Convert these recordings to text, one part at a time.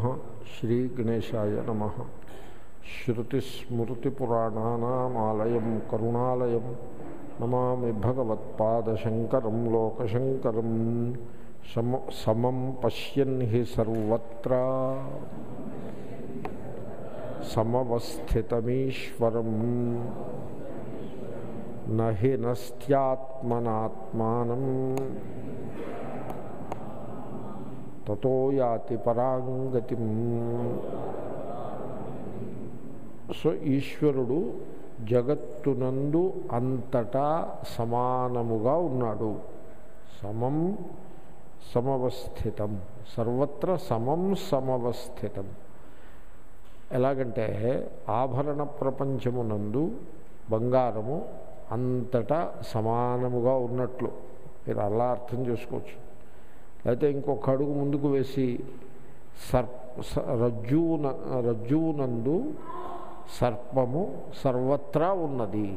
శ్రీగణేశాయ నమ శ్రుతిస్మృతిపురాణానామాలయం కరుణాలయం నమామి భగవత్పాదశంకరం లోకశంకరం సమ సమం పశ్యన్ హి సర్వత్రా సమవస్థితమీశ్వరం నహి నస్త్యాత్మనాత్మానం తతో యాతి పరాంగతి సో ఈశ్వరుడు జగత్తునందు అంతటా సమానముగా ఉన్నాడు సమం సమవస్థితం సర్వత్ర సమం సమవస్థితం ఎలాగంటే ఆభరణ ప్రపంచమునందు బంగారము అంతటా సమానముగా ఉన్నట్లు మీరు అలా అర్థం చేసుకోవచ్చు అయితే ఇంకొక అడుగు ముందుకు వేసి సర్ప రజ్జువున రజ్జువునందు సర్పము సర్వత్రా ఉన్నది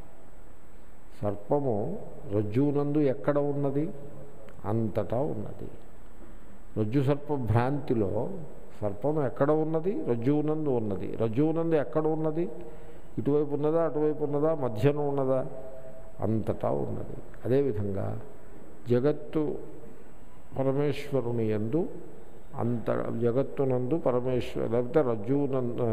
సర్పము రజ్జువునందు ఎక్కడ ఉన్నది అంతటా ఉన్నది రజ్జు సర్ప భ్రాంతిలో సర్పం ఎక్కడ ఉన్నది రజ్జువునందు ఉన్నది రజ్జువునందు ఎక్కడ ఉన్నది ఇటువైపు ఉన్నదా అటువైపు ఉన్నదా మధ్యన ఉన్నదా అంతటా ఉన్నది అదేవిధంగా జగత్తు పరమేశ్వరుని ఎందు అంత జగత్తునందు పరమేశ్వరు లేకపోతే రజ్జువునందు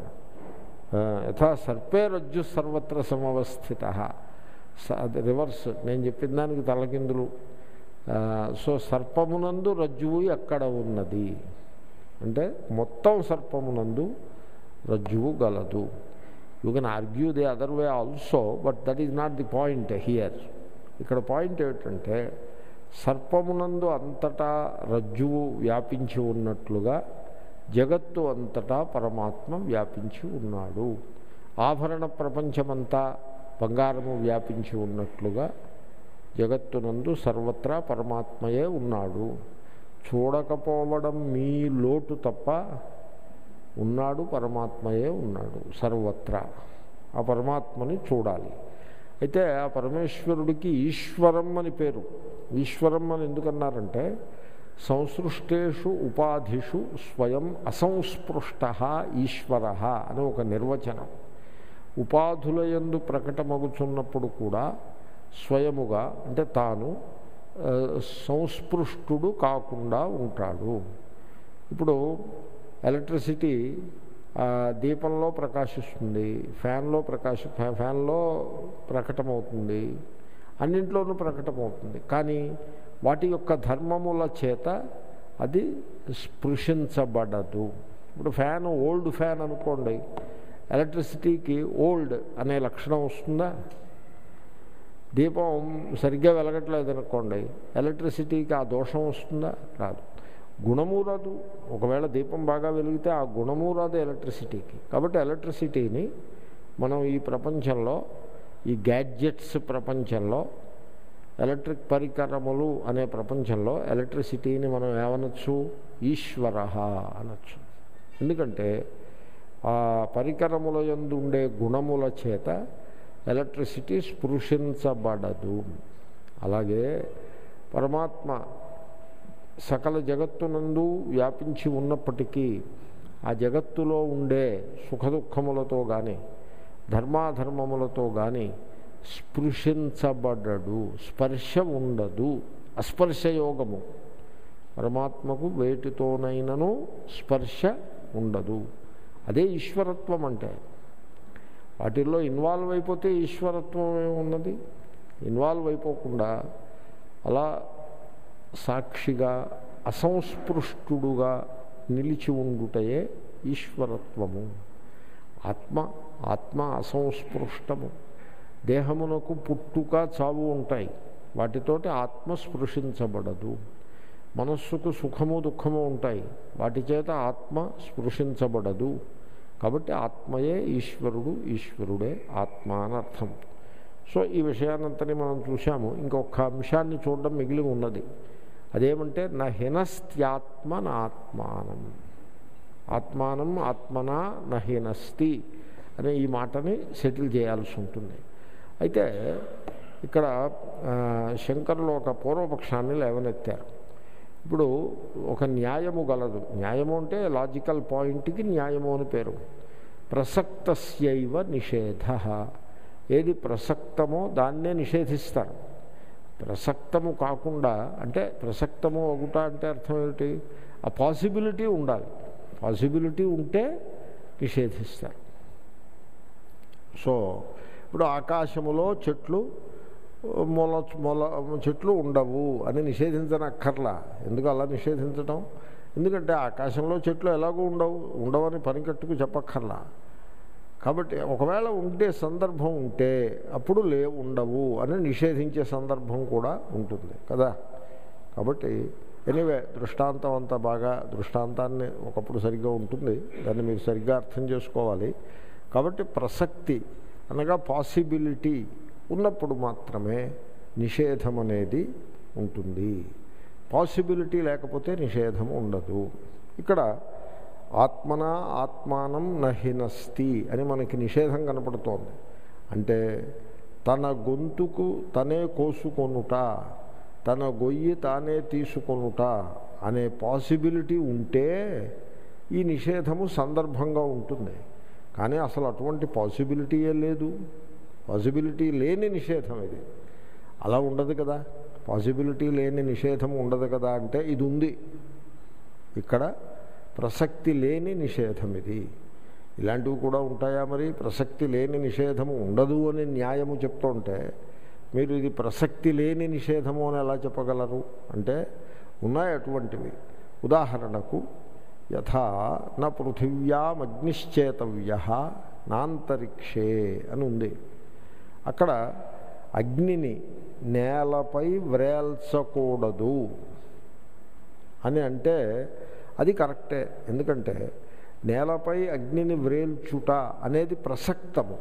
యథా సర్పే రజ్జు సర్వత్ర సమవస్థిత అది రివర్స్ నేను చెప్పిన దానికి తలకిందులు సో సర్పమునందు రజ్జువు ఎక్కడ ఉన్నది అంటే మొత్తం సర్పమునందు రజ్జువు గలదు you can argue the other way also but that is not the point here ఇక్కడ పాయింట్ ఏమిటంటే సర్పమునందు అంతటా రజ్జువు వ్యాపించి ఉన్నట్లుగా జగత్తు అంతటా పరమాత్మ వ్యాపించి ఉన్నాడు ఆభరణ ప్రపంచమంతా బంగారము వ్యాపించి ఉన్నట్లుగా జగత్తునందు సర్వత్రా పరమాత్మయే ఉన్నాడు చూడకపోవడం మీ లోటు తప్ప ఉన్నాడు పరమాత్మయే ఉన్నాడు సర్వత్రా ఆ పరమాత్మని చూడాలి అయితే ఆ పరమేశ్వరుడికి ఈశ్వరం అని పేరు ఈశ్వరం అని ఎందుకన్నారంటే సంసృష్టేషు ఉపాధిషు స్వయం అసంస్పృష్ట ఈశ్వర అని ఒక నిర్వచనం ఉపాధుల యందు ప్రకటమగుచున్నప్పుడు కూడా స్వయముగా అంటే తాను సంస్పృష్టుడు కాకుండా ఉంటాడు ఇప్పుడు ఎలక్ట్రిసిటీ దీపంలో ప్రకాశిస్తుంది ఫ్యాన్లో ప్రకాశ ఫ్యాన్లో ప్రకటమవుతుంది అన్నింట్లోనూ ప్రకటమవుతుంది కానీ వాటి యొక్క ధర్మముల చేత అది స్పృశించబడదు ఇప్పుడు ఫ్యాన్ ఓల్డ్ ఫ్యాన్ అనుకోండి ఎలక్ట్రిసిటీకి ఓల్డ్ అనే లక్షణం వస్తుందా దీపం సరిగ్గా వెలగట్లేదు అనుకోండి ఎలక్ట్రిసిటీకి ఆ దోషం వస్తుందా రాదు గుణము రాదు ఒకవేళ దీపం బాగా వెలిగితే ఆ గుణము రాదు ఎలక్ట్రిసిటీకి కాబట్టి ఎలక్ట్రిసిటీని మనం ఈ ప్రపంచంలో ఈ గ్యాడ్జెట్స్ ప్రపంచంలో ఎలక్ట్రిక్ పరికరములు అనే ప్రపంచంలో ఎలక్ట్రిసిటీని మనం ఏమనొచ్చు ఈశ్వర అనొచ్చు ఎందుకంటే ఆ పరికరముల యందు ఉండే గుణముల చేత ఎలక్ట్రిసిటీ స్పృశించబడదు అలాగే పరమాత్మ సకల జగత్తునందు వ్యాపించి ఉన్నప్పటికీ ఆ జగత్తులో ఉండే సుఖదుఖములతో కానీ ధర్మాధర్మములతో కానీ స్పృశించబడడు స్పర్శ ఉండదు అస్పర్శయోగము పరమాత్మకు వేటితోనైనను స్పర్శ ఉండదు అదే ఈశ్వరత్వం అంటే వాటిల్లో ఇన్వాల్వ్ అయిపోతే ఈశ్వరత్వం ఏమున్నది ఇన్వాల్వ్ అయిపోకుండా అలా సాక్షిగా అసంస్పృష్టుడుగా నిలిచి ఉండుటయే ఈశ్వరత్వము ఆత్మ ఆత్మ అసంస్పృష్టము దేహమునకు పుట్టుక చావు ఉంటాయి వాటితోటి ఆత్మ స్పృశించబడదు మనస్సుకు సుఖము దుఃఖము ఉంటాయి వాటి చేత ఆత్మ స్పృశించబడదు కాబట్టి ఆత్మయే ఈశ్వరుడు ఈశ్వరుడే ఆత్మ అని అర్థం సో ఈ విషయాన్నంతని మనం చూసాము ఇంకొక అంశాన్ని చూడడం మిగిలి ఉన్నది అదేమంటే నా హినస్త్యాత్మనాత్మానం ఆత్మానం ఆత్మనా నహినస్తి అనే ఈ మాటని సెటిల్ చేయాల్సి ఉంటుంది అయితే ఇక్కడ శంకరులు ఒక పూర్వపక్షాన్ని లేవనెత్తారు ఇప్పుడు ఒక న్యాయము గలదు న్యాయము అంటే లాజికల్ పాయింట్కి న్యాయము అని పేరు ప్రసక్తస్యైవ నిషేధ ఏది ప్రసక్తమో దాన్నే నిషేధిస్తారు ప్రసక్తము కాకుండా అంటే ప్రసక్తము ఒకట అంటే అర్థం ఏమిటి ఆ పాసిబిలిటీ ఉండాలి పాసిబిలిటీ ఉంటే నిషేధిస్తారు సో ఇప్పుడు ఆకాశములో చెట్లు మొల మొల చెట్లు ఉండవు అని నిషేధించనక్కర్లా ఎందుకు అలా నిషేధించడం ఎందుకంటే ఆకాశంలో చెట్లు ఎలాగో ఉండవు ఉండవని పనికట్టుకు చెప్పక్కర్లా కాబట్టి ఒకవేళ ఉండే సందర్భం ఉంటే అప్పుడు లే ఉండవు అని నిషేధించే సందర్భం కూడా ఉంటుంది కదా కాబట్టి ఎనీవే దృష్టాంతం అంతా బాగా దృష్టాంతాన్ని ఒకప్పుడు సరిగ్గా ఉంటుంది దాన్ని మీరు సరిగ్గా అర్థం చేసుకోవాలి కాబట్టి ప్రసక్తి అనగా పాసిబిలిటీ ఉన్నప్పుడు మాత్రమే నిషేధం అనేది ఉంటుంది పాసిబిలిటీ లేకపోతే నిషేధం ఉండదు ఇక్కడ ఆత్మన ఆత్మానం నహినస్తి అని మనకి నిషేధం కనపడుతోంది అంటే తన గొంతుకు తనే కోసుకొనుట తన గొయ్యి తానే తీసుకొనుట అనే పాసిబిలిటీ ఉంటే ఈ నిషేధము సందర్భంగా ఉంటుంది కానీ అసలు అటువంటి పాసిబిలిటీయే లేదు పాసిబిలిటీ లేని నిషేధం ఇది అలా ఉండదు కదా పాసిబిలిటీ లేని నిషేధం ఉండదు కదా అంటే ఇది ఉంది ఇక్కడ ప్రసక్తి లేని నిషేధం ఇది ఇలాంటివి కూడా ఉంటాయా మరి ప్రసక్తి లేని నిషేధము ఉండదు అని న్యాయము చెప్తుంటే మీరు ఇది ప్రసక్తి లేని నిషేధము అని ఎలా చెప్పగలరు అంటే ఉన్నాయి అటువంటివి ఉదాహరణకు యథా న పృథివ్యామగ్నిశ్చేతవ్య నాంతరిక్షే అని ఉంది అక్కడ అగ్నిని నేలపై వ్రేల్చకూడదు అని అంటే అది కరెక్టే ఎందుకంటే నేలపై అగ్నిని వ్రేల్చుట అనేది ప్రసక్తము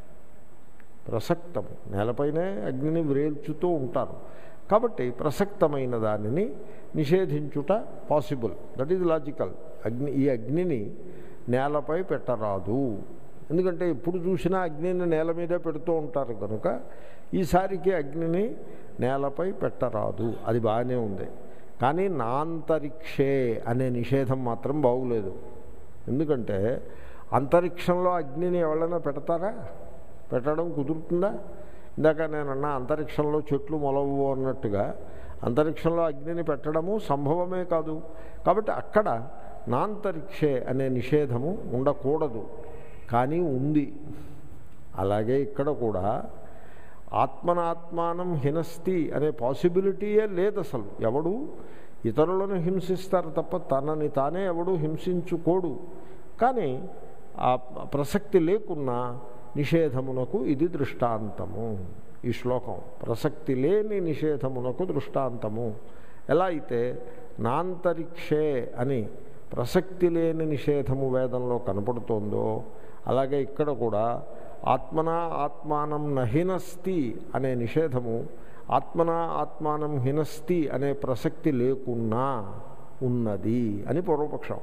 ప్రసక్తము నేలపైనే అగ్నిని వ్రేల్చుతూ ఉంటారు కాబట్టి ప్రసక్తమైన దానిని నిషేధించుట పాసిబుల్ దట్ ఈజ్ లాజికల్ అగ్ని ఈ అగ్నిని నేలపై పెట్టరాదు ఎందుకంటే ఎప్పుడు చూసినా అగ్నిని నేల మీదే పెడుతూ ఉంటారు కనుక ఈసారికి అగ్నిని నేలపై పెట్టరాదు అది బాగానే ఉంది కానీ నాంతరిక్షే అనే నిషేధం మాత్రం బాగులేదు ఎందుకంటే అంతరిక్షంలో అగ్నిని ఎవరైనా పెడతారా పెట్టడం కుదురుతుందా ఇందాక నేను అన్న అంతరిక్షంలో చెట్లు మొలవు అన్నట్టుగా అంతరిక్షంలో అగ్నిని పెట్టడము సంభవమే కాదు కాబట్టి అక్కడ నాంతరిక్షే అనే నిషేధము ఉండకూడదు కానీ ఉంది అలాగే ఇక్కడ కూడా ఆత్మనాత్మానం హినస్తి అనే పాసిబిలిటీయే లేదు అసలు ఎవడు ఇతరులను హింసిస్తారు తప్ప తనని తానే ఎవడు హింసించుకోడు కానీ ఆ ప్రసక్తి లేకున్నా నిషేధమునకు ఇది దృష్టాంతము ఈ శ్లోకం ప్రసక్తి లేని నిషేధమునకు దృష్టాంతము ఎలా అయితే నాంతరిక్షే అని ప్రసక్తి లేని నిషేధము వేదంలో కనపడుతోందో అలాగే ఇక్కడ కూడా ఆత్మన ఆత్మానం నహినస్తి అనే నిషేధము ఆత్మన ఆత్మానం హినస్తి అనే ప్రసక్తి లేకున్నా ఉన్నది అని పూర్వపక్షం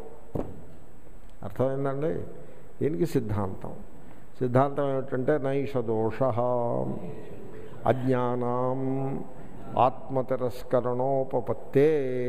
అర్థమైందండి దీనికి సిద్ధాంతం సిద్ధాంతం ఏమిటంటే నైష దోష అజ్ఞానం ఆత్మతిరస్కరణోపపత్తే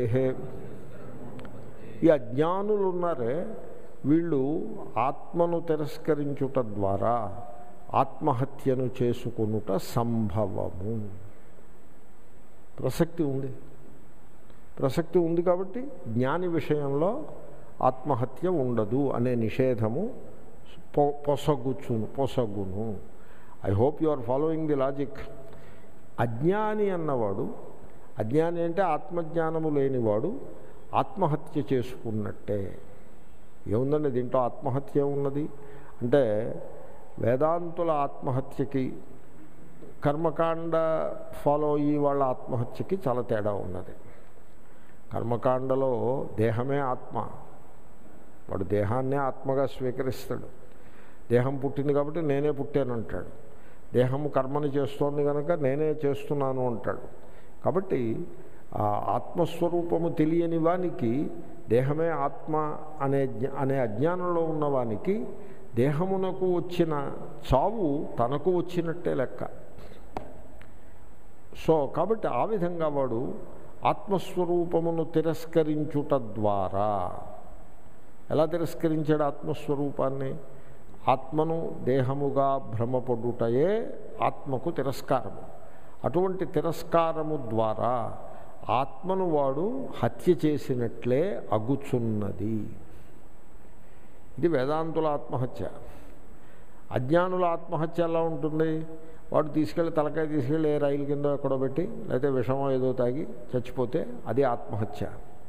ఈ అజ్ఞానులు ఉన్నారే వీళ్ళు ఆత్మను తిరస్కరించుట ద్వారా ఆత్మహత్యను చేసుకునుట సంభవము ప్రసక్తి ఉంది ప్రసక్తి ఉంది కాబట్టి జ్ఞాని విషయంలో ఆత్మహత్య ఉండదు అనే నిషేధము పొ పొసగుచును పొసగును I hope you are following the logic అజ్ఞాని అన్నవాడు అజ్ఞాని అంటే ఆత్మజ్ఞానము లేనివాడు ఆత్మహత్య చేసుకున్నట్టే ఏముందండి దీంట్లో ఆత్మహత్య ఉన్నది అంటే వేదాంతుల ఆత్మహత్యకి కర్మకాండ ఫాలో అయ్యి వాళ్ళ ఆత్మహత్యకి చాలా తేడా ఉన్నది కర్మకాండలో దేహమే ఆత్మ వాడు దేహాన్నే ఆత్మగా స్వీకరిస్తాడు దేహం పుట్టింది కాబట్టి నేనే పుట్టానంటాడు దేహము కర్మని చేస్తోంది కనుక నేనే చేస్తున్నాను అంటాడు కాబట్టి ఆ ఆత్మస్వరూపము తెలియని వానికి దేహమే ఆత్మ అనే అనే అజ్ఞానంలో ఉన్నవానికి దేహమునకు వచ్చిన చావు తనకు వచ్చినట్టే లెక్క సో కాబట్టి ఆ విధంగా వాడు ఆత్మస్వరూపమును తిరస్కరించుట ద్వారా ఎలా తిరస్కరించాడు ఆత్మస్వరూపాన్ని ఆత్మను దేహముగా భ్రమపడుటయే ఆత్మకు తిరస్కారము అటువంటి తిరస్కారము ద్వారా ఆత్మను వాడు హత్య చేసినట్లే అగుచున్నది ఇది వేదాంతుల ఆత్మహత్య అజ్ఞానుల ఆత్మహత్య ఎలా ఉంటుంది వాడు తీసుకెళ్ళి తలకాయ తీసుకెళ్ళి ఏ రైలు కింద ఎక్కడో పెట్టి లేకపోతే విషమో ఏదో తాగి చచ్చిపోతే అది ఆత్మహత్య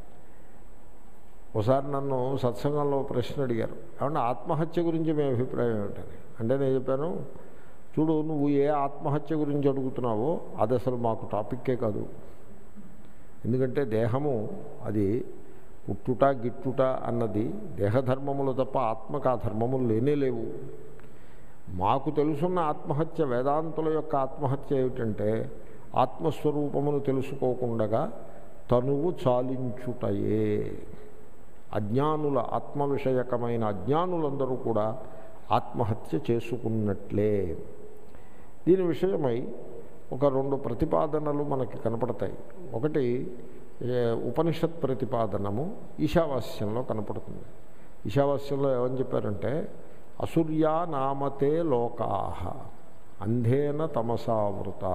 ఒకసారి నన్ను సత్సంగంలో ప్రశ్న అడిగారు ఏమన్నా ఆత్మహత్య గురించి మీ అభిప్రాయం ఏమిటని అంటే నేను చెప్పాను చూడు నువ్వు ఏ ఆత్మహత్య గురించి అడుగుతున్నావో అది అసలు మాకు టాపిక్కే కాదు ఎందుకంటే దేహము అది పుట్టుట గిట్టుట అన్నది దేహధర్మములు తప్ప ఆత్మకు ఆ ధర్మములు లేనే లేవు మాకు తెలుసున్న ఆత్మహత్య వేదాంతుల యొక్క ఆత్మహత్య ఏమిటంటే ఆత్మస్వరూపమును తెలుసుకోకుండా తనువు చాలించుటయే అజ్ఞానుల ఆత్మ విషయకమైన అజ్ఞానులందరూ కూడా ఆత్మహత్య చేసుకున్నట్లే దీని విషయమై ఒక రెండు ప్రతిపాదనలు మనకి కనపడతాయి ఒకటి ఏ, ఉపనిషత్ ప్రతిపాదనము ఈశావాస్యంలో కనపడుతుంది ఈశావాస్యంలో ఏమని చెప్పారంటే అసూర్యా నామతే లోకా అంధేన తమసావృతా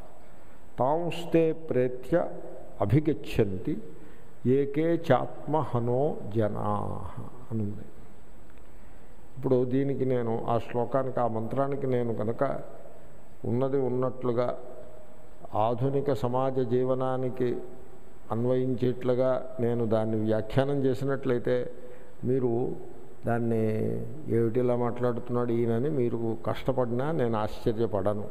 తాంస్తే ప్రేత్య అభిగచ్చంతి ఏకే చాత్మహనో జనా అనుంది ఇప్పుడు దీనికి నేను ఆ శ్లోకానికి ఆ మంత్రానికి నేను కనుక ఉన్నది ఉన్నట్లుగా ఆధునిక సమాజ జీవనానికి అన్వయించేట్లుగా నేను దాన్ని వ్యాఖ్యానం చేసినట్లయితే మీరు దాన్ని ఏమిటిలా మాట్లాడుతున్నాడు ఈయనని మీరు కష్టపడినా నేను ఆశ్చర్యపడను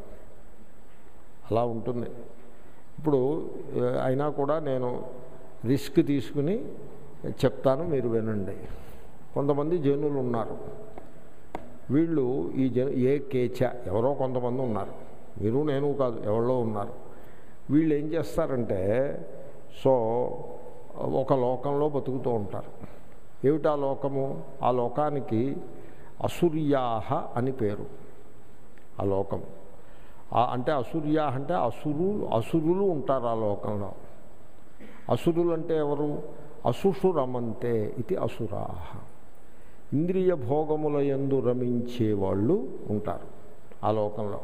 అలా ఉంటుంది ఇప్పుడు ఏ, అయినా కూడా నేను రిస్క్ తీసుకుని చెప్తాను మీరు వినండి కొంతమంది జనులు ఉన్నారు వీళ్ళు ఈ జన ఏ కేచ ఎవరో కొంతమంది ఉన్నారు మీరు నేను కాదు ఎవరో ఉన్నారు వీళ్ళు ఏం చేస్తారంటే సో ఒక లోకంలో బతుకుతూ ఉంటారు ఏమిటా లోకము ఆ లోకానికి అసుర్యాహ అని పేరు ఆ లోకం ఆ- అంటే అసుర్యా అంటే అసురు అసురులు ఉంటారు ఆ లోకంలో అసురులు అంటే ఎవరు అసుషు రమంతే ఇది అసురాహ ఇంద్రియ భోగముల యందు రమించే వాళ్ళు ఉంటారు ఆ లోకంలో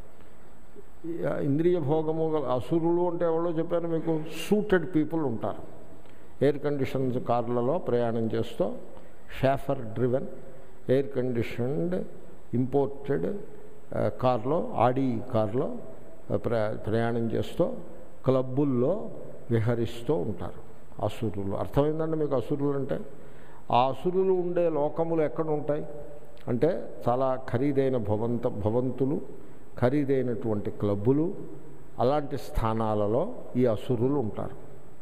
ఈ ఇంద్రియ భోగము గల అసురులు అంటే ఎవరో చెప్పాను మీకు సూటెడ్ పీపుల్ ఉంటారు ఎయిర్ కండిషన్స్ కార్లలో ప్రయాణం చేస్తూ chauffeur driven air conditioned imported కార్లో ఆడి కార్లో ప్ర ప్రయాణం చేస్తూ క్లబ్బుల్లో విహరిస్తూ ఉంటారు అసురులు అర్థమైందండి మీకు అసురులు అంటే ఆ అసురులు ఉండే లోకములు ఎక్కడ ఉంటాయి అంటే చాలా ఖరీదైన భవంత భవంతులు ఖరీదైనటువంటి క్లబ్బులు అలాంటి స్థానాలలో ఈ అసురులు ఉంటారు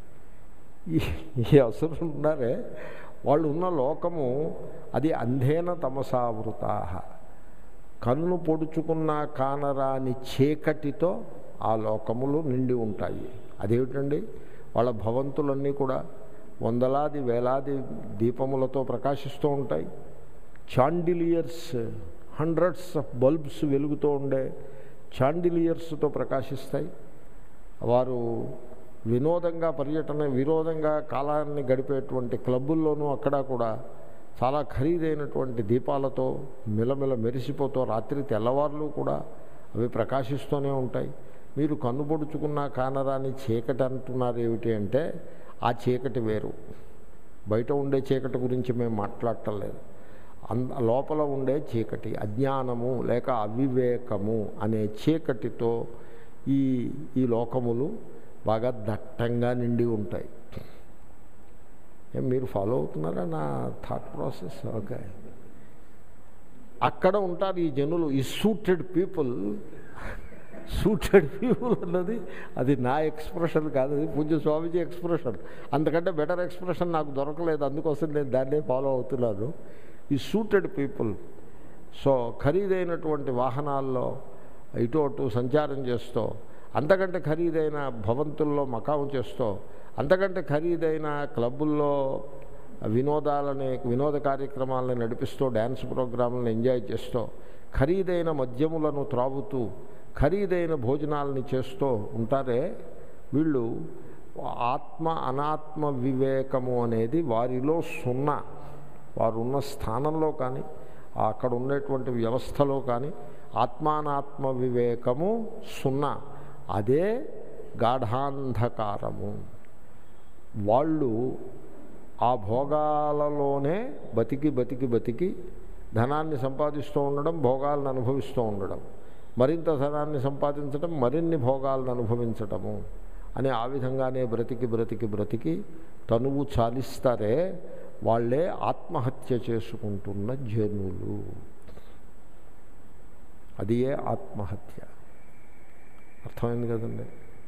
ఈ ఈ అసురులు ఉన్నారే వాళ్ళు ఉన్న లోకము అది అంధేన తమసావృతా కన్ను పొడుచుకున్న కానరాని చీకటితో ఆ లోకములు నిండి ఉంటాయి అదేమిటండి వాళ్ళ భవంతులన్నీ కూడా వందలాది వేలాది దీపములతో ప్రకాశిస్తూ ఉంటాయి చాండిలియర్స్ హండ్రెడ్స్ ఆఫ్ బల్బ్స్ వెలుగుతూ ఉండే చాండిలియర్స్తో ప్రకాశిస్తాయి వారు వినోదంగా పర్యటన వినోదంగా కాలాన్ని గడిపేటువంటి క్లబ్బుల్లోనూ అక్కడ కూడా చాలా ఖరీదైనటువంటి దీపాలతో మిలమిల మెరిసిపోతూ రాత్రి తెల్లవారులు కూడా అవి ప్రకాశిస్తూనే ఉంటాయి మీరు కన్నుపొడుచుకున్న కానరాని చీకటి అంటున్నారు ఏమిటి అంటే ఆ చీకటి వేరు బయట ఉండే చీకటి గురించి మేము మాట్లాడటం లేదు అంద లోపల ఉండే చీకటి అజ్ఞానము లేక అవివేకము అనే చీకటితో ఈ ఈ లోకములు బాగా దట్టంగా నిండి ఉంటాయి ఏం మీరు ఫాలో అవుతున్నారా నా థాట్ ప్రాసెస్ ఓకే అక్కడ ఉంటారు ఈ జనులు ఈ సూటెడ్ పీపుల్ సూటెడ్ పీపుల్ అన్నది అది నా ఎక్స్ప్రెషన్ కాదు అది పూజ్య స్వామీజీ ఎక్స్ప్రెషన్ అంతకంటే బెటర్ ఎక్స్ప్రెషన్ నాకు దొరకలేదు అందుకోసం నేను దాన్నే ఫాలో అవుతున్నాను ఈ సూటెడ్ పీపుల్ సో ఖరీదైనటువంటి వాహనాల్లో ఇటు అటు సంచారం చేస్తూ అంతకంటే ఖరీదైన భవంతుల్లో మకాం చేస్తూ అంతకంటే ఖరీదైన క్లబ్బుల్లో వినోదాలని వినోద కార్యక్రమాలను నడిపిస్తూ డ్యాన్స్ ప్రోగ్రాంలను ఎంజాయ్ చేస్తూ ఖరీదైన మద్యములను త్రాగుతూ ఖరీదైన భోజనాలని చేస్తూ ఉంటారే వీళ్ళు ఆత్మ అనాత్మ వివేకము అనేది వారిలో సున్నా వారు ఉన్న స్థానంలో కానీ అక్కడ ఉండేటువంటి వ్యవస్థలో కానీ ఆత్మానాత్మ వివేకము సున్నా అదే గాఢాంధకారము వాళ్ళు ఆ భోగాలలోనే బతికి బతికి బతికి ధనాన్ని సంపాదిస్తూ ఉండడం భోగాలను అనుభవిస్తూ ఉండడం మరింత ధనాన్ని సంపాదించడం మరిన్ని భోగాలను అనుభవించటము అని ఆ విధంగానే బ్రతికి బ్రతికి బ్రతికి తనువు చాలిస్తారే వాళ్ళే ఆత్మహత్య చేసుకుంటున్న జనులు అది ఏ ఆత్మహత్య అర్థమైంది కదండి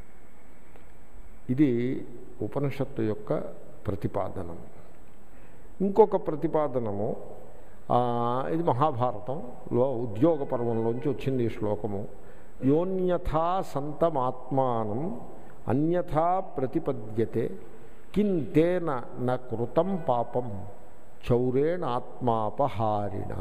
ఇది ఉపనిషత్తు యొక్క ప్రతిపాదనము ఇంకొక ప్రతిపాదనము ఇది మహాభారతంలో ఉద్యోగ పర్వంలోంచి వచ్చింది ఈ శ్లోకము యోన్యథా సంతమాత్మానం అన్యథా ప్రతిపద్యతే కింతేన న కృతం పాపం చౌరేణాత్మాపహారిణ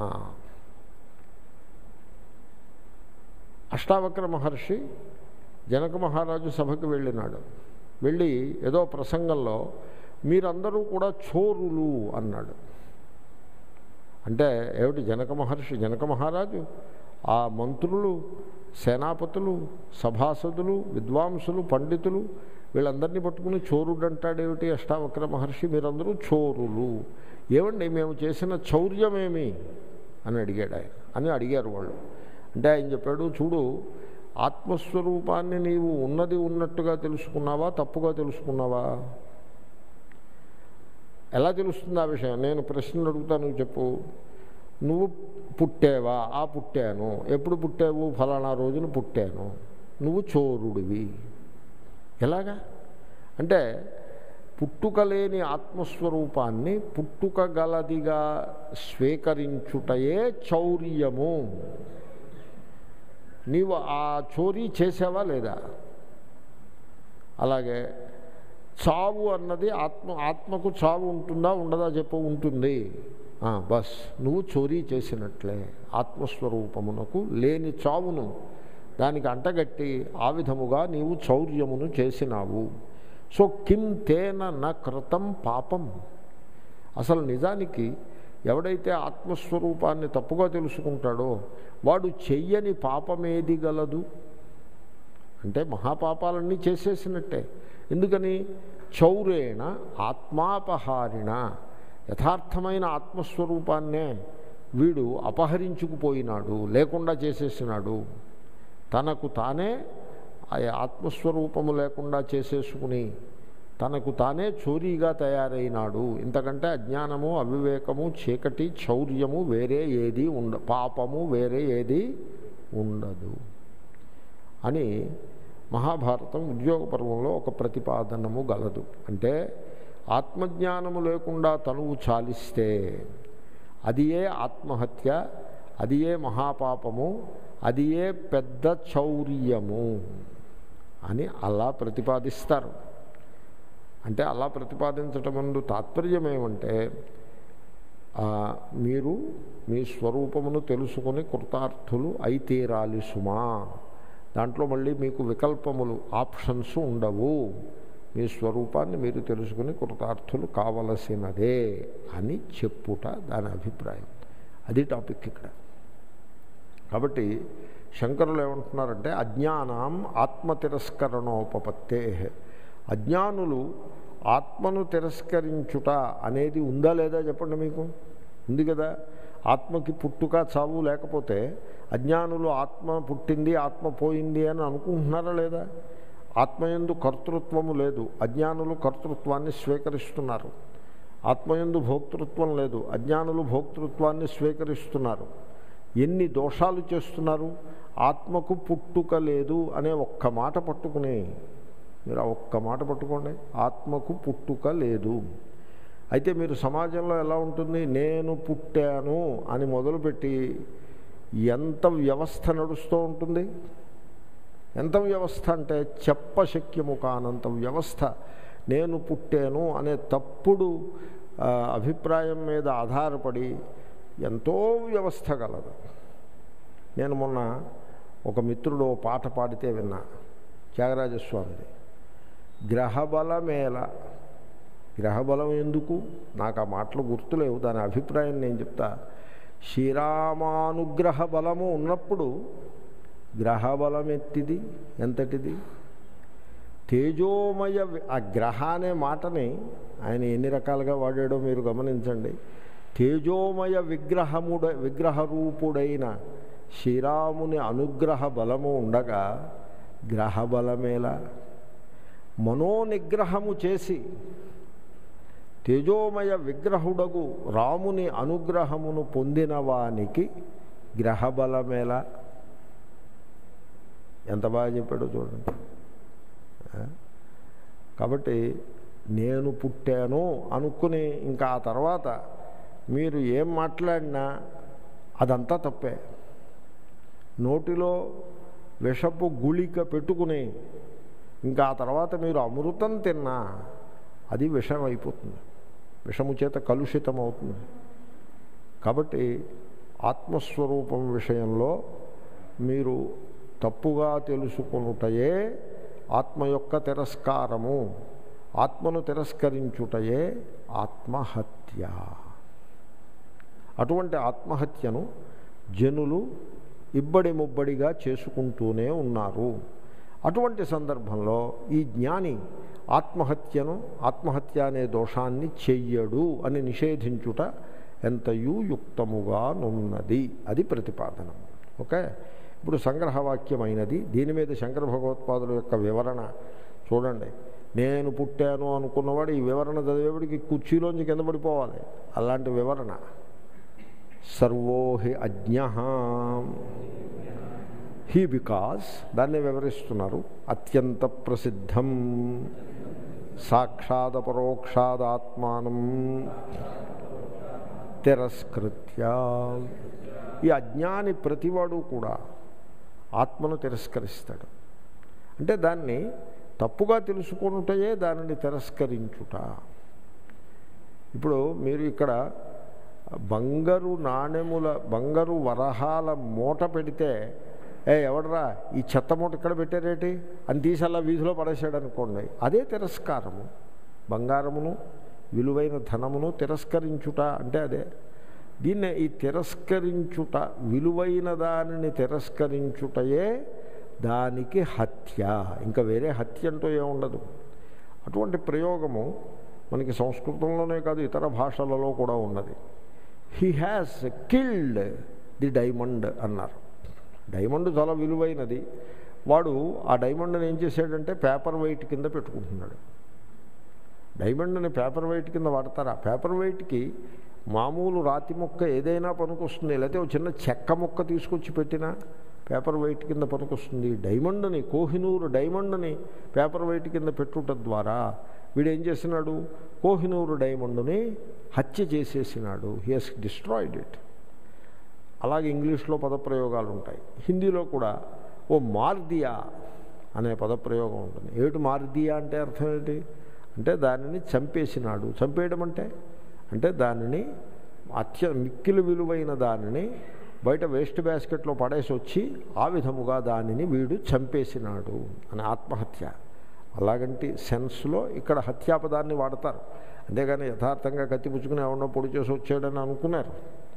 అష్టావక్ర మహర్షి జనక మహారాజు సభకు వెళ్ళినాడు వెళ్ళి ఏదో ప్రసంగంలో మీరందరూ కూడా చోరులు అన్నాడు అంటే ఏమిటి జనక మహర్షి జనక మహారాజు ఆ మంత్రులు సేనాపతులు సభాసదులు విద్వాంసులు పండితులు వీళ్ళందరినీ పట్టుకుని చోరుడు అంటాడేమిటి అష్టావక్ర మహర్షి మీరందరూ చోరులు ఏమండి మేము చేసిన చౌర్యమేమి అని అడిగాడు ఆయన అని అడిగారు వాళ్ళు అంటే ఆయన చెప్పాడు చూడు ఆత్మస్వరూపాన్ని నీవు ఉన్నది ఉన్నట్టుగా తెలుసుకున్నావా తప్పుగా తెలుసుకున్నావా ఎలా తెలుస్తుంది ఆ విషయం నేను ప్రశ్నలు అడుగుతాను చెప్పు నువ్వు పుట్టావా ఆ పుట్టాను ఎప్పుడు పుట్టావు ఫలానా రోజున పుట్టాను నువ్వు చోరుడివి ఎలాగా అంటే పుట్టుక లేని ఆత్మస్వరూపాన్ని పుట్టుక గలదిగా స్వీకరించుటయే చౌర్యము నీవు ఆ చోరీ చేసావా లేదా అలాగే చావు అన్నది ఆత్మ ఆత్మకు చావు ఉంటుందా ఉండదా చెప్పు ఉంటుంది బస్ నువ్వు చోరీ చేసినట్లే ఆత్మస్వరూపమునకు లేని చావును దానికి అంటగట్టి ఆ విధముగా నీవు చౌర్యమును చేసినావు సో కిం తేన న కృతం పాపం అసలు నిజానికి ఎవడైతే ఆత్మస్వరూపాన్ని తప్పుగా తెలుసుకుంటాడో వాడు చెయ్యని పాపమేది గలదు అంటే మహాపాపాలన్నీ చేసేసినట్టే ఎందుకని చౌరేణ ఆత్మాపహారిణ యథార్థమైన ఆత్మస్వరూపాన్నే వీడు అపహరించుకుపోయినాడు లేకుండా చేసేసినాడు తనకు తానే ఆ ఆత్మస్వరూపము లేకుండా చేసేసుకుని తనకు తానే చోరీగా తయారైనాడు ఇంతకంటే అజ్ఞానము అవివేకము చీకటి చౌర్యము వేరే ఏది ఉండ పాపము వేరే ఏది ఉండదు అని మహాభారతం ఉద్యోగ పర్వంలో ఒక ప్రతిపాదనము గలదు అంటే ఆత్మజ్ఞానము లేకుండా తనువు చాలిస్తే అది ఏ ఆత్మహత్య అది ఏ మహాపాపము అది ఏ పెద్ద చౌర్యము అని అలా ప్రతిపాదిస్తారు అంటే అలా ప్రతిపాదించటం ముందు తాత్పర్యం ఏమంటే మీరు మీ స్వరూపమును తెలుసుకొని కృతార్థులు అయితీరాలి సుమా దాంట్లో మళ్ళీ మీకు వికల్పములు ఆప్షన్స్ ఉండవు మీ స్వరూపాన్ని మీరు తెలుసుకుని కృతార్థులు కావలసినదే అని చెప్పుట దాని అభిప్రాయం అది టాపిక్ ఇక్కడ కాబట్టి శంకరులు ఏమంటున్నారంటే అజ్ఞానం ఆత్మ తిరస్కరణోపపత్తే అజ్ఞానులు ఆత్మను తిరస్కరించుట అనేది ఉందా లేదా చెప్పండి మీకు ఉంది కదా ఆత్మకి పుట్టుక చావు లేకపోతే అజ్ఞానులు ఆత్మ పుట్టింది ఆత్మ పోయింది అని అనుకుంటున్నారా లేదా ఆత్మయందు కర్తృత్వము లేదు అజ్ఞానులు కర్తృత్వాన్ని స్వీకరిస్తున్నారు ఆత్మయందు భోక్తృత్వం లేదు అజ్ఞానులు భోక్తృత్వాన్ని స్వీకరిస్తున్నారు ఎన్ని దోషాలు చేస్తున్నారు ఆత్మకు పుట్టుక లేదు అనే ఒక్క మాట పట్టుకుని మీరు ఆ ఒక్క మాట పట్టుకోండి ఆత్మకు పుట్టుక లేదు అయితే మీరు సమాజంలో ఎలా ఉంటుంది నేను పుట్టాను అని మొదలుపెట్టి ఎంత వ్యవస్థ నడుస్తూ ఉంటుంది ఎంత వ్యవస్థ అంటే చెప్పశక్యము కానంత వ్యవస్థ నేను పుట్టాను అనే తప్పుడు అభిప్రాయం మీద ఆధారపడి ఎంతో వ్యవస్థ గలదు నేను మొన్న ఒక మిత్రుడు పాట పాడితే విన్నా త్యాగరాజస్వామిది గ్రహబలమేల గ్రహబలం ఎందుకు నాకు ఆ మాటలు గుర్తులేవు దాని అభిప్రాయం నేను చెప్తా శ్రీరామానుగ్రహ బలము ఉన్నప్పుడు గ్రహబలం ఎత్తిది ఎంతటిది తేజోమయ వి- ఆ గ్రహ అనే మాటని ఆయన ఎన్ని రకాలుగా వాడాడో మీరు గమనించండి తేజోమయ విగ్రహముడ విగ్రహ రూపుడైన శ్రీరాముని అనుగ్రహ బలము ఉండగా గ్రహ బలమేలా మనోనిగ్రహము చేసి తేజోమయ విగ్రహుడగు రాముని అనుగ్రహమును పొందిన వానికి గ్రహబలమేలా ఎంత బాగా చెప్పాడో చూడండి ఆ? కాబట్టి నేను పుట్టాను అనుకుని ఇంకా ఆ తర్వాత మీరు ఏం మాట్లాడినా అదంతా తప్పే నోటిలో విషపు గుళిక పెట్టుకుని ఇంకా ఆ తర్వాత మీరు అమృతం తిన్నా అది విషం అయిపోతుంది విషము చేత కలుషితం అవుతుంది కాబట్టి ఆత్మస్వరూపం విషయంలో మీరు తప్పుగా తెలుసుకొనుటయే ఆత్మ యొక్క తిరస్కారము ఆత్మను తిరస్కరించుటయే ఆత్మహత్య అటువంటి ఆత్మహత్యను జనులు ఇబ్బడి ముబ్బడిగా చేసుకుంటూనే ఉన్నారు అటువంటి సందర్భంలో ఈ జ్ఞాని ఆత్మహత్యను ఆత్మహత్య అనే దోషాన్ని చెయ్యడు అని నిషేధించుట ఎంతయూ యుక్తముగా నున్నది అది ప్రతిపాదనం ఓకే ఇప్పుడు సంగ్రహవాక్యమైనది దీని మీద శంకర భగవత్పాదుల యొక్క వివరణ చూడండి నేను పుట్టాను అనుకున్నవాడు ఈ వివరణ చదివేవాడికి కుర్చీలోంచి కింద పడిపోవాలి అలాంటి వివరణ సర్వోహి అజ్ఞ హీ బికాస్ దాన్ని వివరిస్తున్నారు అత్యంత ప్రసిద్ధం సాక్షాద పరోక్షాదాత్మానం తిరస్కృత్య ఈ అజ్ఞాని ప్రతివాడు కూడా ఆత్మను తిరస్కరిస్తాడు అంటే దాన్ని తప్పుగా తెలుసుకుంటయే దానిని తిరస్కరించుట ఇప్పుడు మీరు ఇక్కడ బంగారు నాణెముల బంగారు వరహాల మూట పెడితే ఏ ఎవడరా ఈ చెత్త మూట ఇక్కడ పెట్టారేటి అని తీసి అలా వీధిలో పడేసాడు అనుకోండి అదే తిరస్కారము బంగారమును విలువైన ధనమును తిరస్కరించుట అంటే అదే దీన్నే ఈ తిరస్కరించుట విలువైన దానిని తిరస్కరించుటయే దానికి హత్య ఇంకా వేరే హత్య అంటూ ఏముండదు అటువంటి ప్రయోగము మనకి సంస్కృతంలోనే కాదు ఇతర భాషలలో కూడా ఉన్నది he has killed the diamond అన్నారు డైమండ్ చాలా విలువైనది వాడు ఆ డైమండ్ని ఏం చేశాడంటే పేపర్ వెయిట్ కింద పెట్టుకుంటున్నాడు డైమండ్ని పేపర్ వెయిట్ కింద వాడతారా పేపర్ వెయిట్కి మామూలు రాతి ముక్క ఏదైనా పనికొస్తుంది లేకపోతే ఒక చిన్న చెక్క ముక్క తీసుకొచ్చి పెట్టినా పేపర్ వెయిట్ కింద పనికొస్తుంది డైమండ్ని కోహినూరు డైమండ్ని పేపర్ వెయిట్ కింద పెట్టుట ద్వారా వీడు ఏం చేసినాడు కోహినూరు డైమండ్ని హత్య చేసేసినాడు హీ హెస్ డిస్ట్రాయిడ్ ఇట్ అలాగే ఇంగ్లీష్లో పదప్రయోగాలు ఉంటాయి హిందీలో కూడా ఓ మార్దియా అనే పదప్రయోగం ఉంటుంది ఏమిటి మార్దియా అంటే అర్థం ఏంటి అంటే దానిని చంపేసినాడు చంపేయడం అంటే అంటే దానిని అత్య మిక్కిలి విలువైన దానిని బయట వేస్ట్ బ్యాస్కెట్లో పడేసి వచ్చి ఆ విధముగా దానిని వీడు చంపేసినాడు అని ఆత్మహత్య అలాగంటి సెన్స్లో ఇక్కడ హత్యాపదాన్ని వాడతారు అంతేగాని యథార్థంగా కత్తి పుచ్చుకుని ఎవరినో పొడి చేసి వచ్చాడని అనుకున్నారు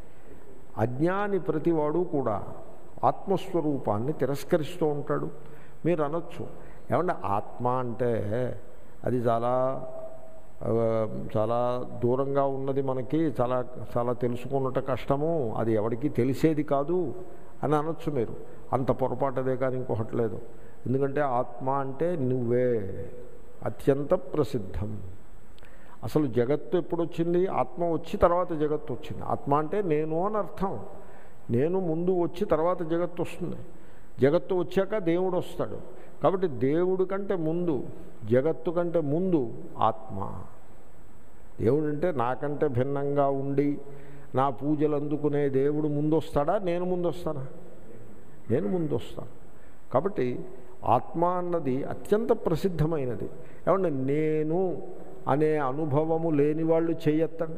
అజ్ఞాని ప్రతివాడు కూడా ఆత్మస్వరూపాన్ని తిరస్కరిస్తూ ఉంటాడు మీరు అనొచ్చు ఏమంటే ఆత్మ అంటే అది చాలా ఆ, చాలా దూరంగా ఉన్నది మనకి చాలా చాలా తెలుసుకున్నట కష్టము అది ఎవరికి తెలిసేది కాదు అని అనొచ్చు మీరు అంత పొరపాటుదే కానీ ఇంకొకటి లేదు ఎందుకంటే ఆత్మ అంటే నువ్వే అత్యంత ప్రసిద్ధం అసలు జగత్తు ఎప్పుడు వచ్చింది ఆత్మ వచ్చి తర్వాత జగత్తు వచ్చింది ఆత్మ అంటే నేను అని అర్థం నేను ముందు వచ్చి తర్వాత జగత్తు వస్తుంది జగత్తు వచ్చాక దేవుడు వస్తాడు కాబట్టి దేవుడి కంటే ముందు జగత్తు కంటే ముందు ఆత్మ దేవుడు అంటే నాకంటే భిన్నంగా ఉండి నా పూజలు అందుకునే దేవుడు ముందు వస్తాడా నేను ముందు వస్తానా నేను ముందు వస్తాను కాబట్టి ఆత్మ అన్నది అత్యంత ప్రసిద్ధమైనది ఏమంటే నేను అనే అనుభవము లేని వాళ్ళు చేయొత్తండి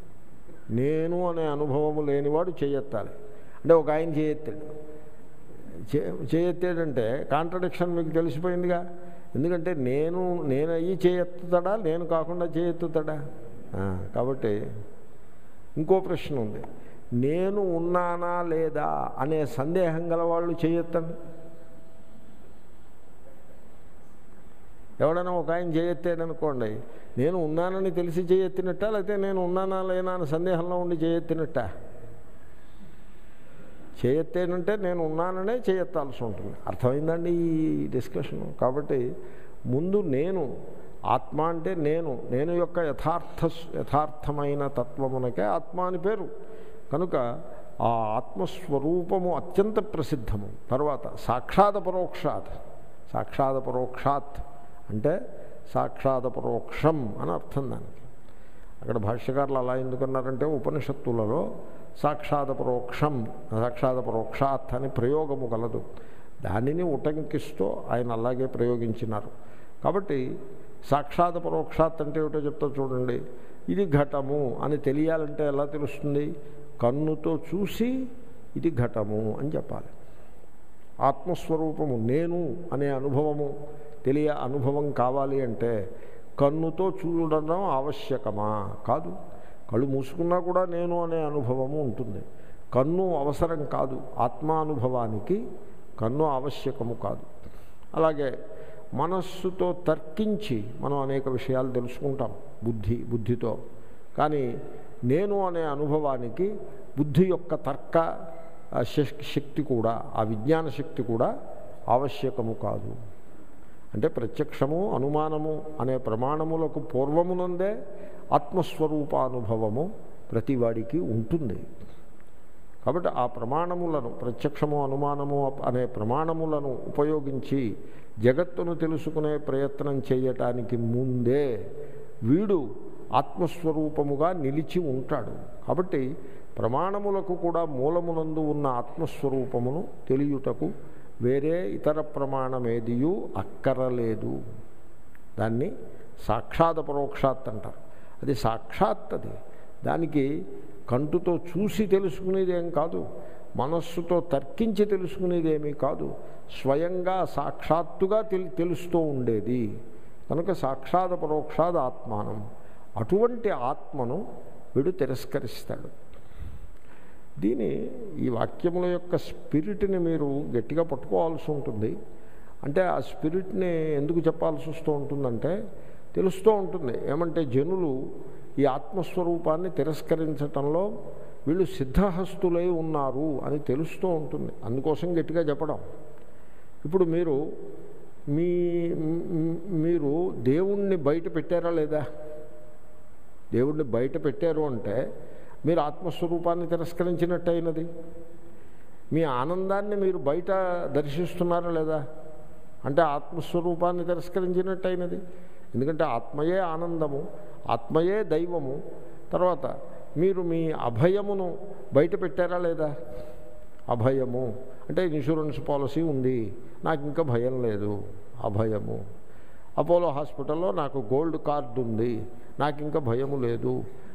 నేను అనే అనుభవము లేనివాడు చేయెత్తాలి అంటే ఒక ఆయన చేయెత్తాడు చే చేయెత్తేడంటే కాంట్రడిక్షన్ మీకు తెలిసిపోయిందిగా ఎందుకంటే నేను నేను అయ్యి చేయెత్తుతాడా నేను కాకుండా చేయెత్తుతాడా ఆ, కాబట్టి ఇంకో ప్రశ్న ఉంది నేను ఉన్నానా లేదా అనే సందేహం గల వాళ్ళు చేయొత్తండి ఎవడైనా ఒక ఆయన చేయెత్తాడనుకోండి నేను ఉన్నానని తెలిసి చేయెత్తినట్ట లేకపోతే నేను ఉన్నానా లేనా అని సందేహంలో ఉండి చేయెత్తినట్ట చేయెత్తేనంటే నేను ఉన్నాననే చేయెత్తాల్సి ఉంటుంది అర్థమైందండి ఈ డిస్కషన్ కాబట్టి ముందు నేను ఆత్మ అంటే నేను నేను యొక్క యథార్థ యథార్థమైన తత్వమునకే ఆత్మ అని పేరు కనుక ఆ ఆత్మస్వరూపము అత్యంత ప్రసిద్ధము తర్వాత సాక్షాత్ పరోక్షాత్ సాక్షాత్ పరోక్షాత్ అంటే సాక్షాత్ పరోక్షం అని అర్థం దానికి అక్కడ భాష్యకారులు అలా ఎందుకన్నారంటే ఉపనిషత్తులలో సాక్షాత్ పరోక్షం సాక్షాత్ పరోక్షాత్ అని ప్రయోగము కలదు దానిని ఉటంకిస్తూ ఆయన అలాగే ప్రయోగించినారు కాబట్టి సాక్షాత్ పరోక్షాత్ అంటే ఏమిటో చెప్తా చూడండి ఇది ఘటము అని తెలియాలంటే ఎలా తెలుస్తుంది కన్నుతో చూసి ఇది ఘటము అని చెప్పాలి ఆత్మస్వరూపము నేను అనే అనుభవము తెలియ అనుభవం కావాలి అంటే కన్నుతో చూడడం ఆవశ్యకమా కాదు కళ్ళు మూసుకున్నా కూడా నేను అనే అనుభవము ఉంటుంది కన్ను అవసరం కాదు ఆత్మానుభవానికి కన్ను ఆవశ్యకము కాదు అలాగే మనస్సుతో తర్కించి మనం అనేక విషయాలు తెలుసుకుంటాం బుద్ధి బుద్ధితో కానీ నేను అనే అనుభవానికి బుద్ధి యొక్క తర్క ఆ శక్- శక్తి కూడా ఆ విజ్ఞాన శక్తి కూడా ఆవశ్యకము కాదు అంటే ప్రత్యక్షము అనుమానము అనే ప్రమాణములకు పూర్వమునందే ఆత్మస్వరూపానుభవము ప్రతివాడికి ఉంటుంది కాబట్టి ఆ ప్రమాణములను ప్రత్యక్షము అనుమానము అనే ప్రమాణములను ఉపయోగించి జగత్తును తెలుసుకునే ప్రయత్నం చేయటానికి ముందే వీడు ఆత్మస్వరూపముగా నిలిచి ఉంటాడు కాబట్టి ప్రమాణములకు కూడా మూలమునందు ఉన్న ఆత్మస్వరూపమును తెలియుటకు వేరే ఇతర ప్రమాణమేదియూ అక్కరలేదు దాన్ని సాక్షాత్ పరోక్షాత్ అంటారు అది సాక్షాత్ అది దానికి కంటుతో చూసి తెలుసుకునేదేం కాదు మనస్సుతో తర్కించి తెలుసుకునేదేమీ కాదు స్వయంగా సాక్షాత్తుగా తెలి తెలుస్తూ ఉండేది కనుక సాక్షాత్ పరోక్షాత్ ఆత్మానం అటువంటి ఆత్మను వీడు తిరస్కరిస్తాడు దీని ఈ వాక్యముల యొక్క స్పిరిట్ని మీరు గట్టిగా పట్టుకోవాల్సి ఉంటుంది అంటే ఆ స్పిరిట్ని ఎందుకు చెప్పాల్సి వస్తూ ఉంటుందంటే తెలుస్తూ ఉంటుంది ఏమంటే జనులు ఈ ఆత్మస్వరూపాన్ని తిరస్కరించటంలో వీళ్ళు సిద్ధహస్తులై ఉన్నారు అని తెలుస్తూ ఉంటుంది అందుకోసం గట్టిగా చెప్పడం ఇప్పుడు మీరు మీ మ్- మీరు దేవుణ్ణి బయట పెట్టారా లేదా దేవుణ్ణి బయట పెట్టారు అంటే మీరు ఆత్మస్వరూపాన్ని తిరస్కరించినట్టు అయినది మీ ఆనందాన్ని మీరు బయట దర్శిస్తున్నారా లేదా అంటే ఆత్మస్వరూపాన్ని తిరస్కరించినట్టు అయినది ఎందుకంటే ఆత్మయే ఆనందము ఆత్మయే దైవము తర్వాత మీరు మీ అభయమును బయట పెట్టారా లేదా అభయము అంటే ఇన్సూరెన్స్ పాలసీ ఉంది నాకు ఇంకా భయం లేదు అభయము అపోలో హాస్పిటల్లో నాకు గోల్డ్ కార్డు ఉంది నాకు ఇంకా భయము లేదు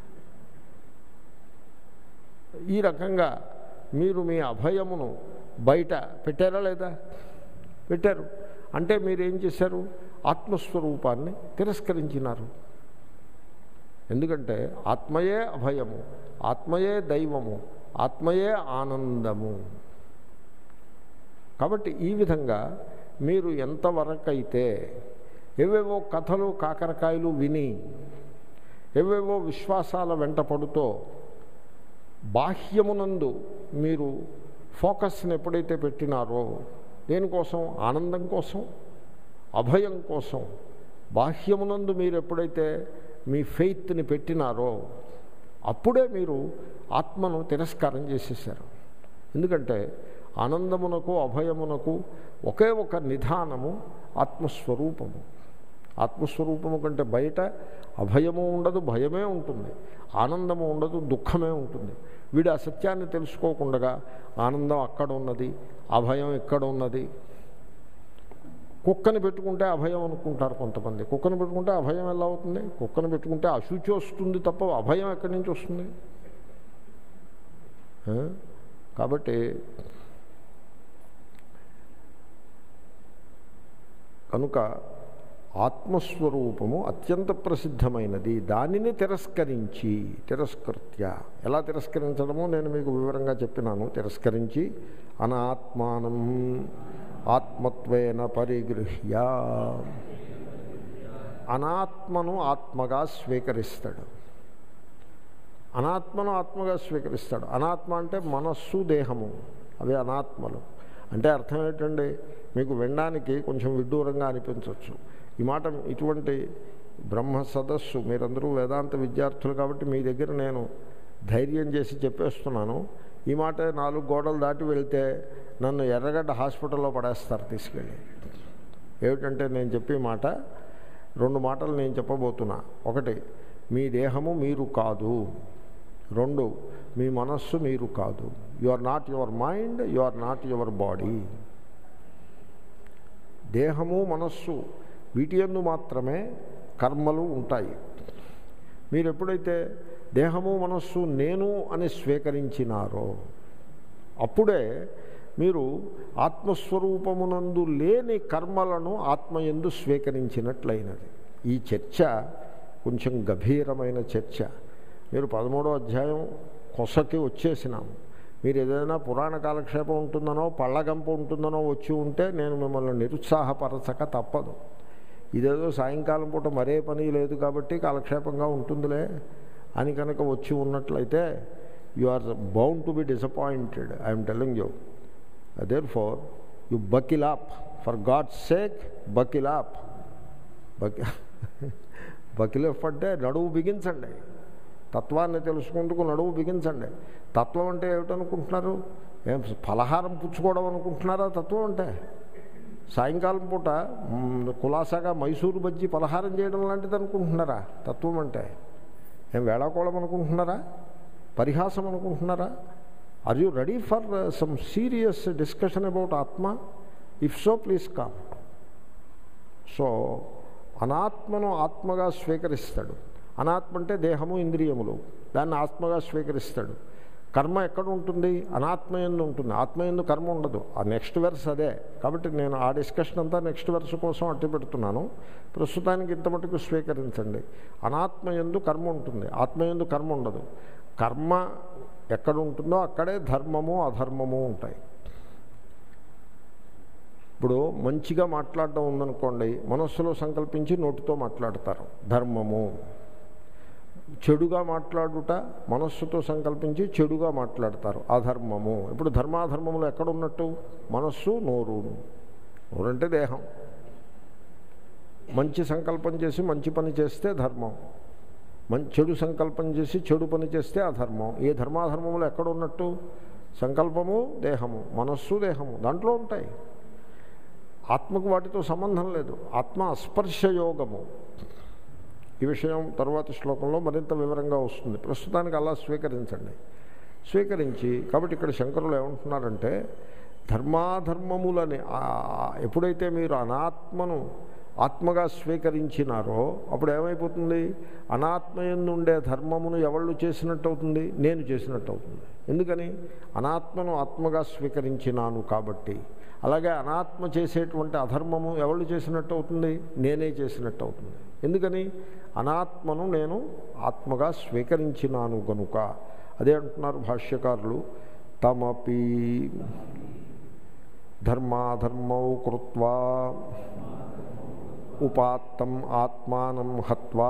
ఈ రకంగా మీరు మీ అభయమును బయట పెట్టారా లేదా పెట్టారు అంటే మీరు ఏం చేశారు ఆత్మస్వరూపాన్ని తిరస్కరించినారు ఎందుకంటే ఆత్మయే అభయము ఆత్మయే దైవము ఆత్మయే ఆనందము కాబట్టి ఈ విధంగా మీరు ఎంతవరకైతే ఏవేవో కథలు కాకరకాయలు విని ఏవేవో విశ్వాసాల వెంట పడుతో బాహ్యమునందు మీరు ఫోకస్ని ఎప్పుడైతే పెట్టినారో దేనికోసం ఆనందం కోసం అభయం కోసం బాహ్యమునందు మీరు ఎప్పుడైతే మీ ఫెయిత్ని పెట్టినారో అప్పుడే మీరు ఆత్మను తిరస్కారం చేసేసారు ఎందుకంటే ఆనందమునకు అభయమునకు ఒకే ఒక నిధానము ఆత్మస్వరూపము ఆత్మస్వరూపము కంటే బయట అభయము ఉండదు భయమే ఉంటుంది ఆనందము ఉండదు దుఃఖమే ఉంటుంది వీడు ఆ సత్యాన్ని తెలుసుకోకుండా ఆనందం అక్కడ ఉన్నది అభయం ఇక్కడ ఉన్నది కుక్కని పెట్టుకుంటే అభయం అనుకుంటారు కొంతమంది కుక్కను పెట్టుకుంటే అభయం ఎలా అవుతుంది కుక్కను పెట్టుకుంటే అశుచి వస్తుంది తప్ప అభయం ఎక్కడి నుంచి వస్తుంది ఆ? కాబట్టి కనుక ఆత్మస్వరూపము అత్యంత ప్రసిద్ధమైనది దానిని తిరస్కరించి తిరస్కృత్య ఎలా తిరస్కరించడమో నేను మీకు వివరంగా చెప్పినాను తిరస్కరించి అనాత్మానం ఆత్మత్వేన పరిగృహ్య అనాత్మను ఆత్మగా స్వీకరిస్తాడు అనాత్మను ఆత్మగా స్వీకరిస్తాడు అనాత్మ అంటే మనస్సు దేహము అవి అనాత్మలు అంటే అర్థం ఏంటండి మీకు వినడానికి కొంచెం విడ్డూరంగా అనిపించవచ్చు ఈ మాట ఇటువంటి బ్రహ్మ సదస్సు మీరందరూ వేదాంత విద్యార్థులు కాబట్టి మీ దగ్గర నేను ధైర్యం చేసి చెప్పేస్తున్నాను ఈ మాట నాలుగు గోడలు దాటి వెళ్తే నన్ను ఎర్రగడ్డ హాస్పిటల్లో పడేస్తారు తీసుకెళ్ళి ఏమిటంటే నేను చెప్పే మాట రెండు మాటలు నేను చెప్పబోతున్నా ఒకటి మీ దేహము మీరు కాదు రెండు మీ మనస్సు మీరు కాదు you are not your mind you are not your body దేహము మనస్సు వీటి యందు మాత్రమే కర్మలు ఉంటాయి మీరు ఎప్పుడైతే దేహము మనస్సు నేను అని స్వీకరించినారో అప్పుడే మీరు ఆత్మస్వరూపమునందు లేని కర్మలను ఆత్మయందు స్వీకరించినట్లయినది ఈ చర్చ కొంచెం గభీరమైన చర్చ మీరు పదమూడో అధ్యాయం కొసకి వచ్చేసినాము మీరు ఏదైనా పురాణ కాలక్షేపం ఉంటుందనో పళ్ళగంప ఉంటుందనో వచ్చి ఉంటే నేను మిమ్మల్ని నిరుత్సాహపరచక తప్పదు ఇదేదో సాయంకాలం పూట మరే పని లేదు కాబట్టి కాలక్షేపంగా ఉంటుందిలే అని కనుక వచ్చి ఉన్నట్లయితే you are bound to be disappointed I'm telling you therefore you buckle up for God's sake buckle up buckle buckle up అంటే నడువు బిగించండి తత్వాన్ని తెలుసుకుంటూ నడువు బిగించండి తత్వం అంటే ఏమిటనుకుంటున్నారు ఏం ఫలహారం పుచ్చుకోవడం అనుకుంటున్నారా తత్వం అంటే సాయంకాలం పూట మ్, కులాసాగా మైసూరు బజ్జీ పలహారం చేయడం లాంటిది అనుకుంటున్నారా తత్వం అంటే ఏం వేళాకోళం అనుకుంటున్నారా పరిహాసం అనుకుంటున్నారా are you ready for some serious discussion about atma if so please calm so అనాత్మను ఆత్మగా స్వీకరిస్తాడు అనాత్మ అంటే దేహము ఇంద్రియములు దాన్ని ఆత్మగా స్వీకరిస్తాడు కర్మ ఎక్కడ ఉంటుంది అనాత్మ ఎందు ఉంటుంది ఆత్మ ఎందు కర్మ ఉండదు ఆ నెక్స్ట్ వెర్స్ అదే కాబట్టి నేను ఆ డిస్కషన్ అంతా నెక్స్ట్ వెర్స్ కోసం అట్టి పెడుతున్నాను ప్రస్తుతానికి ఇంత మటుకు స్వీకరించండి అనాత్మ ఎందు కర్మ ఉంటుంది ఆత్మ ఎందు కర్మ ఉండదు కర్మ ఎక్కడ ఉంటుందో అక్కడే ధర్మము అధర్మము ఉంటాయి ఇప్పుడు మంచిగా మాట్లాడడం ఉందనుకోండి మనస్సులో సంకల్పించి నోటితో మాట్లాడతారు ధర్మము చెడుగా మాట్లాడుట మనస్సుతో సంకల్పించి చెడుగా మాట్లాడతారు అధర్మము ఇప్పుడు ధర్మాధర్మములు ఎక్కడ ఉన్నట్టు మనస్సు నోరు నోరంటే దేహం మంచి సంకల్పం చేసి మంచి పని చేస్తే ధర్మం మంచి చెడు సంకల్పం చేసి చెడు పని చేస్తే అధర్మం ఈ ధర్మాధర్మములు ఎక్కడ ఉన్నట్టు సంకల్పము దేహము మనస్సు దేహము దాంట్లో ఉంటాయి ఆత్మకు వాటితో సంబంధం లేదు ఆత్మ అస్పర్శయోగము ఈ విషయం తరువాతి శ్లోకంలో మరింత వివరంగా వస్తుంది ప్రస్తుతానికి అలా స్వీకరించండి స్వీకరించి కాబట్టి ఇక్కడ శంకరులు ఏమంటున్నారంటే ధర్మాధర్మములని ఆ- ఎప్పుడైతే మీరు అనాత్మను ఆత్మగా స్వీకరించినారో అప్పుడు ఏమైపోతుంది అనాత్మయందుండే ధర్మమును ఎవళ్ళు చేసినట్టు అవుతుంది నేను చేసినట్టు అవుతుంది ఎందుకని అనాత్మను ఆత్మగా స్వీకరించినాను కాబట్టి అలాగే అనాత్మ చేసేటువంటి అధర్మము ఎవళ్ళు చేసినట్టు అవుతుంది నేనే చేసినట్టు అవుతుంది ఎందుకని అనాత్మను నేను ఆత్మగా స్వీకరించినాను గనుక అదే అంటున్నారు భాష్యకారులు తమపి ధర్మాధర్మౌ కృత్వా ఉపాత్తం ఆత్మానం హత్వా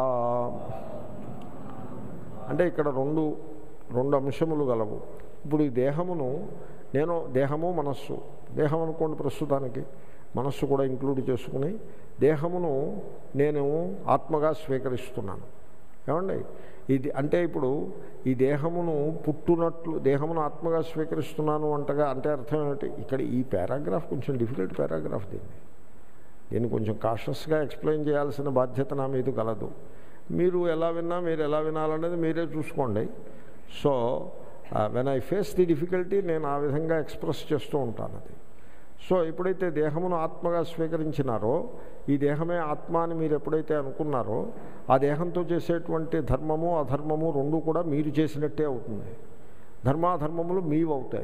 అంటే ఇక్కడ రెండు రెండు అంశములు గలవు ఇప్పుడు ఈ దేహమును నేను దేహము మనస్సు దేహం అనుకోండి ప్రస్తుతానికి మనస్సు కూడా ఇంక్లూడ్ చేసుకుని దేహమును నేను ఆత్మగా స్వీకరిస్తున్నాను ఏమండి ఇది అంటే ఇప్పుడు ఈ దేహమును పుట్టునట్లు దేహమును ఆత్మగా స్వీకరిస్తున్నాను అంటగా అంటే అర్థం ఏమిటి ఇక్కడ ఈ పారాగ్రాఫ్ కొంచెం డిఫికల్ట్ పారాగ్రాఫ్ దీన్ని దీన్ని కొంచెం కాషస్గా ఎక్స్ప్లెయిన్ చేయాల్సిన బాధ్యత నా మీద కలదు మీరు ఎలా విన్నా మీరు ఎలా వినాలనేది మీరే చూసుకోండి so when I face the difficulty నేను ఆ విధంగా ఎక్స్ప్రెస్ చేస్తూ ఉంటాను అది సో ఎప్పుడైతే దేహమును ఆత్మగా స్వీకరించినారో ఈ దేహమే ఆత్మ అని మీరు ఎప్పుడైతే అనుకున్నారో ఆ దేహంతో చేసేటువంటి ధర్మము అధర్మము రెండు కూడా మీరు చేసినట్టే అవుతుంది ధర్మాధర్మములు మీవి అవుతాయి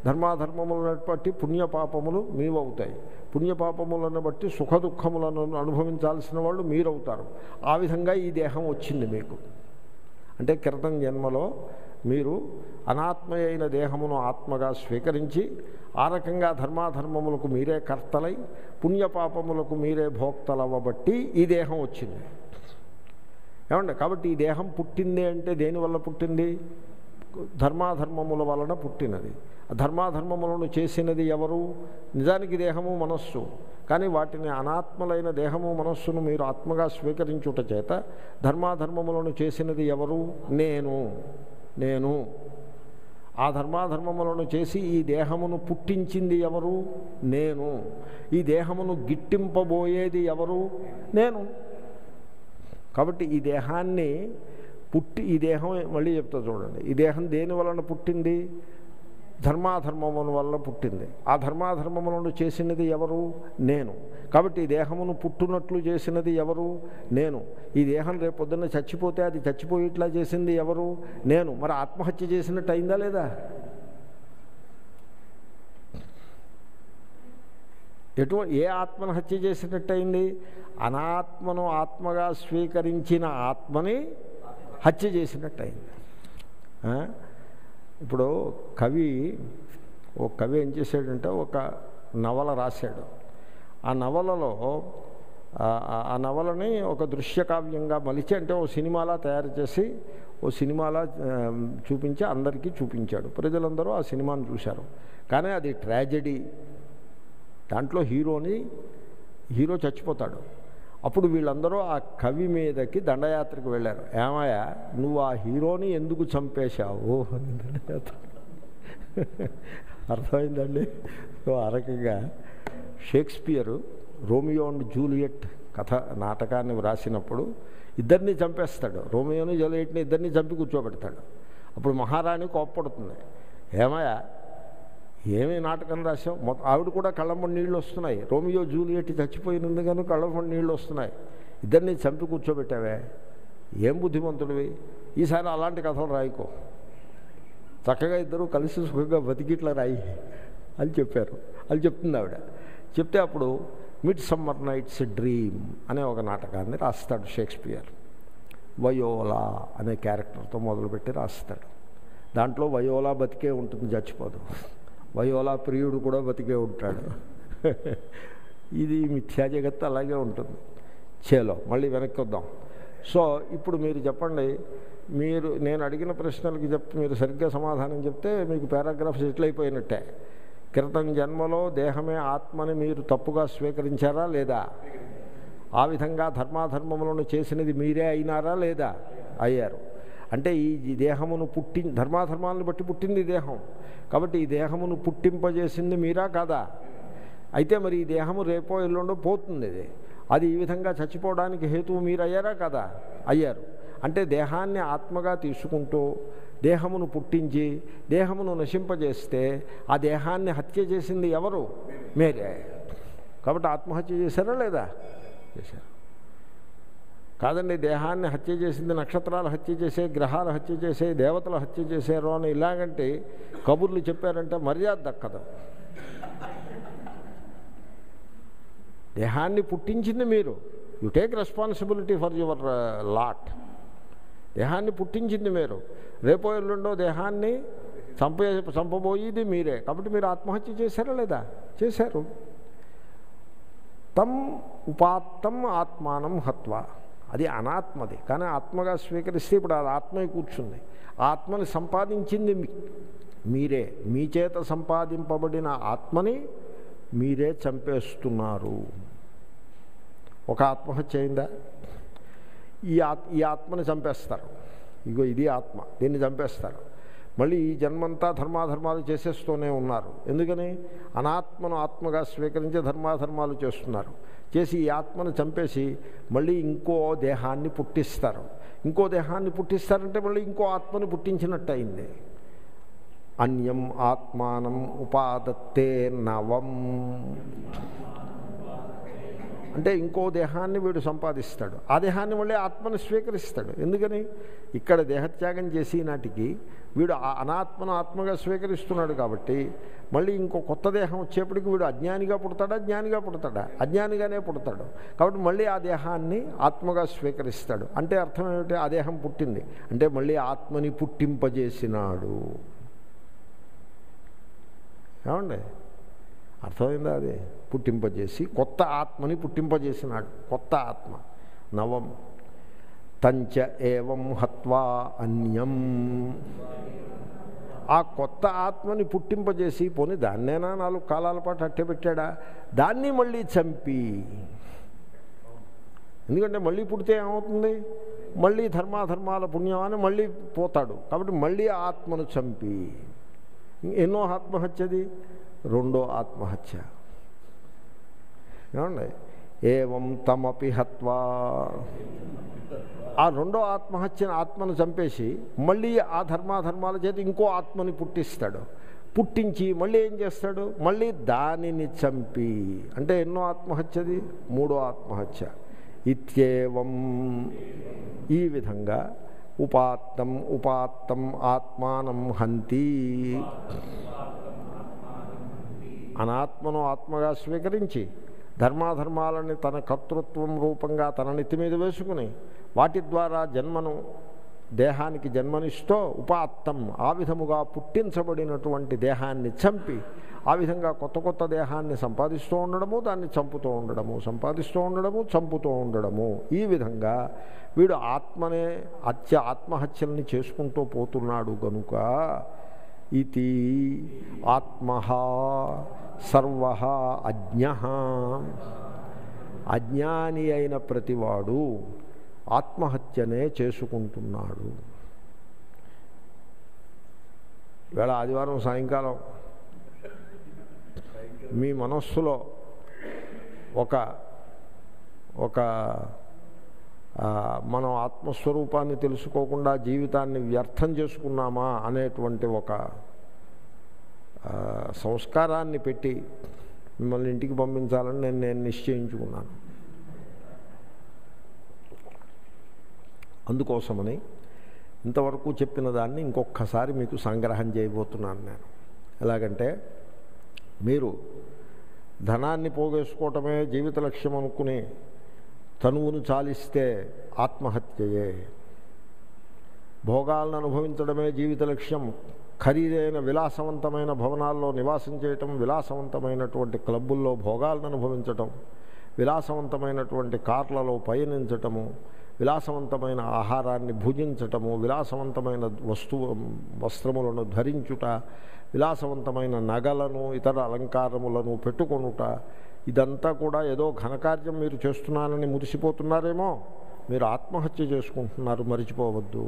ధర్మాధర్మములను బట్టి పుణ్యపాపములు మీవవుతాయి పుణ్యపాపములను బట్టి సుఖ దుఃఖములను అనుభవించాల్సిన వాళ్ళు మీరవుతారు ఆ విధంగా ఈ దేహం వచ్చింది మీకు అంటే క్రితం జన్మలో మీరు అనాత్మ అయిన దేహమును ఆత్మగా స్వీకరించి ఆ రకంగా ధర్మాధర్మములకు మీరే కర్తలై పుణ్యపాపములకు మీరే భోక్తలవ్వబట్టి ఈ దేహం వచ్చింది ఏమండి కాబట్టి ఈ దేహం పుట్టింది అంటే దేనివల్ల పుట్టింది ధర్మాధర్మముల వలన పుట్టినది ఆ ధర్మాధర్మములను చేసినది ఎవరు నిజానికి దేహము మనస్సు కానీ వాటిని అనాత్మలైన దేహము మనస్సును మీరు ఆత్మగా స్వీకరించుట చేత ధర్మాధర్మములను చేసినది ఎవరు నేను నేను ఆ ధర్మాధర్మములను చేసి ఈ దేహమును పుట్టించింది ఎవరు నేను ఈ దేహమును గిట్టింపబోయేది ఎవరు నేను కాబట్టి ఈ దేహాన్ని పుట్టి ఈ దేహం మళ్ళీ చెప్తా చూడండి ఈ దేహం దేని వలన పుట్టింది ధర్మాధర్మముల వల్ల పుట్టింది ఆ ధర్మాధర్మములను చేసినది ఎవరు నేను కాబట్టి ఈ దేహమును పుట్టునట్లు చేసినది ఎవరు నేను ఈ దేహం రేపు పొద్దున్న చచ్చిపోతే అది చచ్చిపోయేట్లా చేసింది ఎవరు నేను మరి ఆత్మహత్య చేసినట్టు అయిందా లేదా ఎటు ఏ ఆత్మను హత్య చేసినట్టు అయింది అనాత్మను ఆత్మగా స్వీకరించిన ఆత్మని హత్య చేసినట్టు అయింది ఆ? ఇప్పుడు కవి ఒక కవి ఏం చేశాడంటే ఒక నవల రాశాడు ఆ నవలలో ఆ- ఆ- ఆ నవలని ఒక దృశ్య కావ్యంగా మలిచి అంటే ఓ సినిమాలా తయారు చేసి ఓ సినిమాలా ఆ, చూపించి అందరికీ చూపించాడు ప్రజలందరూ ఆ సినిమాను చూశారు కానీ అది ట్రాజడీ దాంట్లో హీరోని హీరో చచ్చిపోతాడు అప్పుడు వీళ్ళందరూ ఆ కవి మీదకి దండయాత్రకు వెళ్ళారు ఏమయ్యా నువ్వు ఆ హీరోని ఎందుకు చంపేశావు అని దండయాత్ర అర్థమైందండి సో ఆ రకంగా షేక్స్పియరు రోమియో అండ్ జూలియట్ కథ నాటకాన్ని వ్రాసినప్పుడు ఇద్దరిని చంపేస్తాడు రోమియోని జూలియట్ని ఇద్దరిని చంపి కూర్చోబెడతాడు అప్పుడు మహారాణి కోప్పడుతుంది ఏమయ్యా ఏమి నాటకం రాసావు మొత్తం ఆవిడ కూడా కళ్ళమ్మ నీళ్ళు వస్తున్నాయి రోమియో జూలియట్ చచ్చిపోయినందు కానీ కళ్ళమ్మ నీళ్ళు వస్తున్నాయి ఇద్దరిని చంపి కూర్చోబెట్టావే ఏం బుద్ధిమంతుడివి ఈసారి అలాంటి కథలు రాయికో చక్కగా ఇద్దరు కలిసి సుఖంగా బతికిట్లా రాయి అని చెప్పారు అని చెప్తుంది ఆవిడ చెప్తే అప్పుడు మిడ్ సమ్మర్ నైట్స్ డ్రీమ్ అనే ఒక నాటకాన్ని రాస్తాడు షేక్స్పియర్ వయోలా అనే క్యారెక్టర్తో మొదలుపెట్టి రాస్తాడు దాంట్లో వయోలా బతికే ఉంటుంది చచ్చిపోదు వయోలా ప్రియుడు కూడా బతికే ఉంటాడు ఇది మిథ్యా జగత్తు అలాగే ఉంటుంది చేలో మళ్ళీ వెనక్కి వద్దాం సో ఇప్పుడు మీరు చెప్పండి మీరు నేను అడిగిన ప్రశ్నలకి చెప్ మీరు సరిగ్గా సమాధానం చెప్తే మీకు పారాగ్రాఫ్ సెటిల్ అయిపోయినట్టే క్రితం జన్మలో దేహమే ఆత్మని మీరు తప్పుగా స్వీకరించారా లేదా ఆ విధంగా ధర్మాధర్మములను చేసినది మీరే అయినారా లేదా అయ్యారు అంటే ఈ దేహమును పుట్టి ధర్మాధర్మాలను బట్టి పుట్టింది ఈ దేహం కాబట్టి ఈ దేహమును పుట్టింపజేసింది మీరా కాదా అయితే మరి ఈ దేహము రేపో ఎల్లుండో పోతుంది ఇది అది ఈ విధంగా చచ్చిపోవడానికి హేతువు మీరు అయ్యారా కదా అయ్యారు అంటే దేహాన్ని ఆత్మగా తీసుకుంటూ దేహమును పుట్టించి దేహమును నశింపజేస్తే ఆ దేహాన్ని హత్య చేసింది ఎవరు మీరే కాబట్టి ఆత్మహత్య చేశారా లేదా చేశారు కాదండి దేహాన్ని హత్య చేసింది నక్షత్రాలు హత్య చేసే గ్రహాలు హత్య చేసే దేవతలు హత్య చేశారు అని ఇలాగంటే కబుర్లు చెప్పారంటే మర్యాద దక్కదు దేహాన్ని పుట్టించింది మీరు you take responsibility for your lot దేహాన్ని పుట్టించింది మీరు రేపో ఎల్లుండో దేహాన్ని చంపే చంపబోయేది మీరే కాబట్టి మీరు ఆత్మహత్య చేశారా లేదా చేశారు తం ఉపాత్తం ఆత్మానం హత్వ అది అనాత్మది కానీ ఆత్మగా స్వీకరిస్తే ఇప్పుడు అది ఆత్మే కూర్చుంది ఆత్మని సంపాదించింది మీ- మీరే మీ చేత సంపాదింపబడిన ఆత్మని మీరే చంపేస్తున్నారు ఒక ఆత్మహత్య అయిందా ఈ ఆత్ ఈ ఆత్మని చంపేస్తారు ఇగో ఇది ఆత్మ దీన్ని చంపేస్తారు మళ్ళీ ఈ జన్మంతా ధర్మాధర్మాలు చేసేస్తూనే ఉన్నారు ఎందుకని అనాత్మను ఆత్మగా స్వీకరించి ధర్మాధర్మాలు చేస్తున్నారు చేసి ఈ ఆత్మను చంపేసి మళ్ళీ ఇంకో దేహాన్ని పుట్టిస్తారు ఇంకో దేహాన్ని పుట్టిస్తారంటే మళ్ళీ ఇంకో ఆత్మని పుట్టించినట్టు అయింది అన్యం ఆత్మానం ఉపాదత్తే నవం అంటే ఇంకో దేహాన్ని వీడు సంపాదిస్తాడు ఆ దేహాన్ని మళ్ళీ ఆత్మను స్వీకరిస్తాడు ఎందుకని ఇక్కడ దేహత్యాగం చేసి నాటికి వీడు ఆ అనాత్మను ఆత్మగా స్వీకరిస్తున్నాడు కాబట్టి మళ్ళీ ఇంకో కొత్త దేహం వచ్చేప్పటికి వీడు అజ్ఞానిగా పుడతాడా జ్ఞానిగా పుడతాడా అజ్ఞానిగానే పుడతాడు కాబట్టి మళ్ళీ ఆ దేహాన్ని ఆత్మగా స్వీకరిస్తాడు అంటే అర్థం ఏమిటి ఆ దేహం పుట్టింది అంటే మళ్ళీ ఆత్మని పుట్టింపజేసినాడు ఏమండి అర్థమైందా అది పుట్టింపజేసి కొత్త ఆత్మని పుట్టింపజేసినాడు కొత్త ఆత్మ నవం తంచ ఏవం హత్వా అన్యం ఆ కొత్త ఆత్మని పుట్టింపజేసి పోని దాన్నేనా నాలుగు కాలాల పాటు అట్టే పెట్టాడా దాన్ని మళ్ళీ చంపి ఎందుకంటే మళ్ళీ పుడితే ఏమవుతుంది మళ్ళీ ధర్మాధర్మాల పుణ్యమాన్ని మళ్ళీ పోతాడు కాబట్టి మళ్ళీ ఆత్మను చంపి ఎన్నో ఆత్మహత్యది రెండో ఆత్మహత్య ఏమండి ఏవం తమపి హత్వా ఆ రెండో ఆత్మహత్యను ఆత్మను చంపేసి మళ్ళీ ఆ ధర్మాధర్మాల చేత ఇంకో ఆత్మని పుట్టిస్తాడు పుట్టించి మళ్ళీ ఏం చేస్తాడు మళ్ళీ దానిని చంపి అంటే ఎన్నో ఆత్మహత్యది మూడో ఆత్మహత్య ఇత్యేవం ఈ విధంగా ఉపాత్తం ఉపాత్తం ఆత్మానం హంతి అనాత్మను ఆత్మగా స్వీకరించి ధర్మాధర్మాలని తన కర్తృత్వం రూపంగా తన నెత్తి మీద వేసుకుని వాటి ద్వారా జన్మను దేహానికి జన్మనిస్తూ ఉపాత్తం ఆ విధముగా పుట్టించబడినటువంటి దేహాన్ని చంపి ఆ విధంగా కొత్త కొత్త దేహాన్ని సంపాదిస్తూ ఉండడము దాన్ని చంపుతూ ఉండడము సంపాదిస్తూ ఉండడము చంపుతూ ఉండడము ఈ విధంగా వీడు ఆత్మనే హత్య ఆత్మహత్యల్ని చేసుకుంటూ పోతున్నాడు గనుక ఇది ఆత్మ సర్వ అజ్ఞ అజ్ఞాని అయిన ప్రతివాడు ఆత్మహత్యనే చేసుకుంటున్నాడు ఇవాళ ఆదివారం సాయంకాలం మీ మనస్సులో ఒక ఒక ఆ, మనం ఆత్మస్వరూపాన్ని తెలుసుకోకుండా జీవితాన్ని వ్యర్థం చేసుకున్నామా అనేటువంటి ఒక ఆ, సంస్కారాన్ని పెట్టి మిమ్మల్ని ఇంటికి పంపించాలని నేను నేను నిశ్చయించుకున్నాను అందుకోసమని ఇంతవరకు చెప్పిన దాన్ని ఇంకొకసారి మీకు సంగ్రహం చేయబోతున్నాను నేను ఎలాగంటే మీరు ధనాన్ని పోగేసుకోవటమే జీవిత లక్ష్యం అనుకుని తనువును చాలిస్తే ఆత్మహత్యయే భోగాలను అనుభవించడమే జీవిత లక్ష్యం ఖరీదైన విలాసవంతమైన భవనాల్లో నివాసం చేయటం విలాసవంతమైనటువంటి క్లబ్బుల్లో భోగాలను అనుభవించటం విలాసవంతమైనటువంటి కార్లలో పయనించటము విలాసవంతమైన ఆహారాన్ని భుజించటము విలాసవంతమైన వస్తువు వస్త్రములను ధరించుట విలాసవంతమైన నగలను ఇతర అలంకారములను పెట్టుకొనుట ఇదంతా కూడా ఏదో ఘనకార్యం మీరు చేస్తున్నానని మురిసిపోతున్నారేమో మీరు ఆత్మహత్య చేసుకుంటున్నారు మరిచిపోవద్దు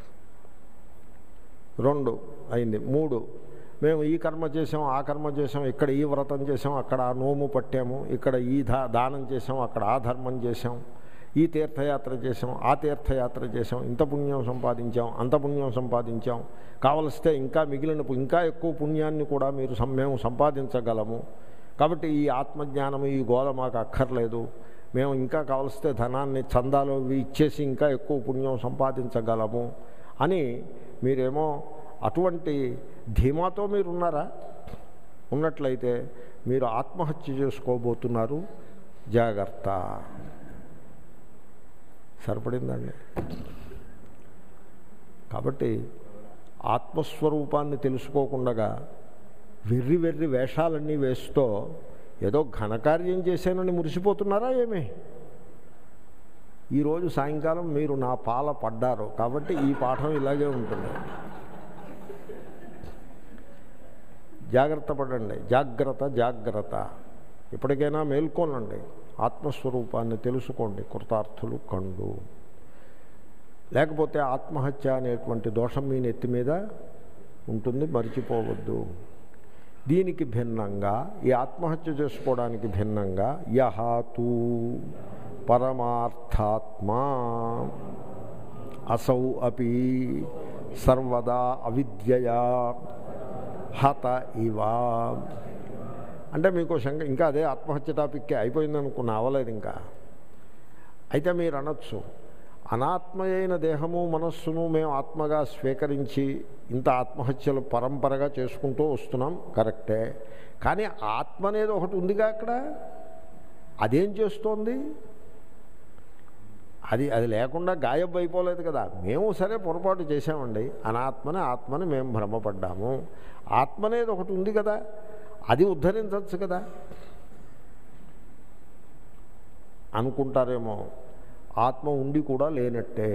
రెండు అయింది మూడు మేము ఈ కర్మ చేసాం ఆ కర్మ చేసాం ఇక్కడ ఈ వ్రతం చేసాం అక్కడ ఆ నోము పట్టాము ఇక్కడ ఈ దా దానం చేసాం అక్కడ ఆ ధర్మం చేసాం ఈ తీర్థయాత్ర చేసాం ఆ తీర్థయాత్ర చేసాం ఇంత పుణ్యం సంపాదించాం అంత పుణ్యం సంపాదించాం కావలిస్తే ఇంకా మిగిలిన పు- ఇంకా ఎక్కువ పుణ్యాన్ని కూడా మీరు సం- మేము సంపాదించగలము కాబట్టి ఈ ఆత్మజ్ఞానము ఈ గోల మాకు అక్కర్లేదు మేము ఇంకా కావలిస్తే ధనాన్ని చందాలు ఇవి ఇచ్చేసి ఇంకా ఎక్కువ పుణ్యం సంపాదించగలము అని మీరేమో అటువంటి ధీమాతో మీరున్నారా ఉన్నట్లయితే మీరు ఆత్మహత్య చేసుకోబోతున్నారు జాగ్రత్త సరిపడిందండి కాబట్టి ఆత్మస్వరూపాన్ని తెలుసుకోకుండా వెర్రి వెర్రి వేషాలన్నీ వేస్తూ ఏదో ఘనకార్యం చేశానని మురిసిపోతున్నారా ఏమి ఈరోజు సాయంకాలం మీరు నా పాల పడ్డారు కాబట్టి ఈ పాఠం ఇలాగే ఉంటుంది జాగ్రత్త పడండి జాగ్రత్త జాగ్రత్త ఎప్పటికైనా మేల్కోనండి ఆత్మస్వరూపాన్ని తెలుసుకోండి కృతార్థులు కండు లేకపోతే ఆత్మహత్య అనేటువంటి దోషం మీ నెత్తి మీద ఉంటుంది మరిచిపోవద్దు దీనికి భిన్నంగా ఈ ఆత్మహత్య చేసుకోవడానికి భిన్నంగా యహాతూ పరమార్థాత్మా అసౌ అపి సర్వదా అవిద్యయా హత ఇవ అంటే మీకు శంక ఇంకా అదే ఆత్మహత్య టాపిక్కే అయిపోయింది అనుకున్న అవ్వలేదు ఇంకా అయితే మీరు అనొచ్చు అనాత్మయైన దేహము మనస్సును మేము ఆత్మగా స్వీకరించి ఇంత ఆత్మహత్యలు పరంపరగా చేసుకుంటూ వస్తున్నాం కరెక్టే కానీ ఆత్మ అనేది ఒకటి ఉందిగా అక్కడ అదేం చేస్తోంది అది అది లేకుండా గాయబ్ అయిపోలేదు కదా మేము సరే పొరపాటు చేసామండి అనాత్మని ఆత్మని మేము భ్రమపడ్డాము ఆత్మ అనేది ఒకటి ఉంది కదా అది ఉద్ధరించవచ్చు కదా అనుకుంటారేమో ఆత్మ ఉండి కూడా లేనట్టే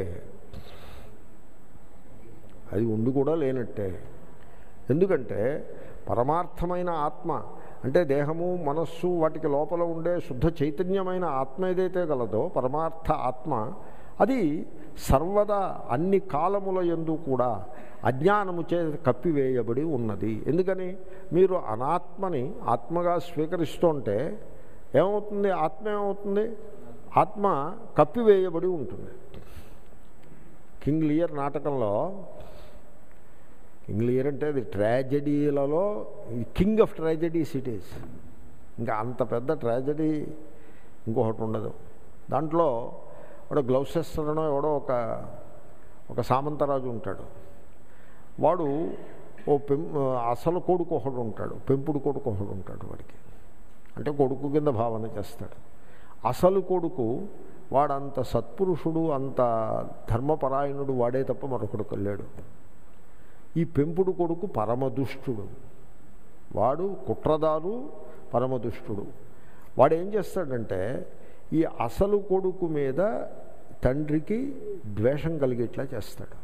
అది ఉండి కూడా లేనట్టే ఎందుకంటే పరమార్థమైన ఆత్మ అంటే దేహము మనస్సు వాటికి లోపల ఉండే శుద్ధ చైతన్యమైన ఆత్మ ఏదైతే గలదో పరమార్థ ఆత్మ అది సర్వదా అన్ని కాలముల ఎందు కూడా అజ్ఞానము చే కప్పివేయబడి ఉన్నది ఎందుకని మీరు అనాత్మని ఆత్మగా స్వీకరిస్తుంటే ఏమవుతుంది ఆత్మ ఏమవుతుంది ఆత్మ కప్పివేయబడి ఉంటుంది కింగ్ లియర్ నాటకంలో కింగ్ లియర్ అంటే అది ట్రాజడీలలో king of tragedies it is ఇంకా అంత పెద్ద ట్రాజడీ ఇంకొకటి ఉండదు దాంట్లో వాడు గ్లౌసెస్టర్నో ఎవడో ఒక ఒక సామంతరాజు ఉంటాడు వాడు ఓ పెం అసలు కొడుకు ఒకడు ఉంటాడు పెంపుడు కొడుకు ఒకడు ఉంటాడు వాడికి అంటే కొడుకు కింద భావన చేస్తాడు అసలు కొడుకు వాడంత సత్పురుషుడు అంత ధర్మపరాయణుడు వాడే తప్ప మరొకడు కల్లాడు ఈ పెంపుడు కొడుకు పరమదుష్టుడు వాడు కుట్రదారు పరమదుష్టుడు వాడు ఏం చేస్తాడంటే ఈ అసలు కొడుకు మీద తండ్రికి ద్వేషం కలిగేట్లా చేస్తాడు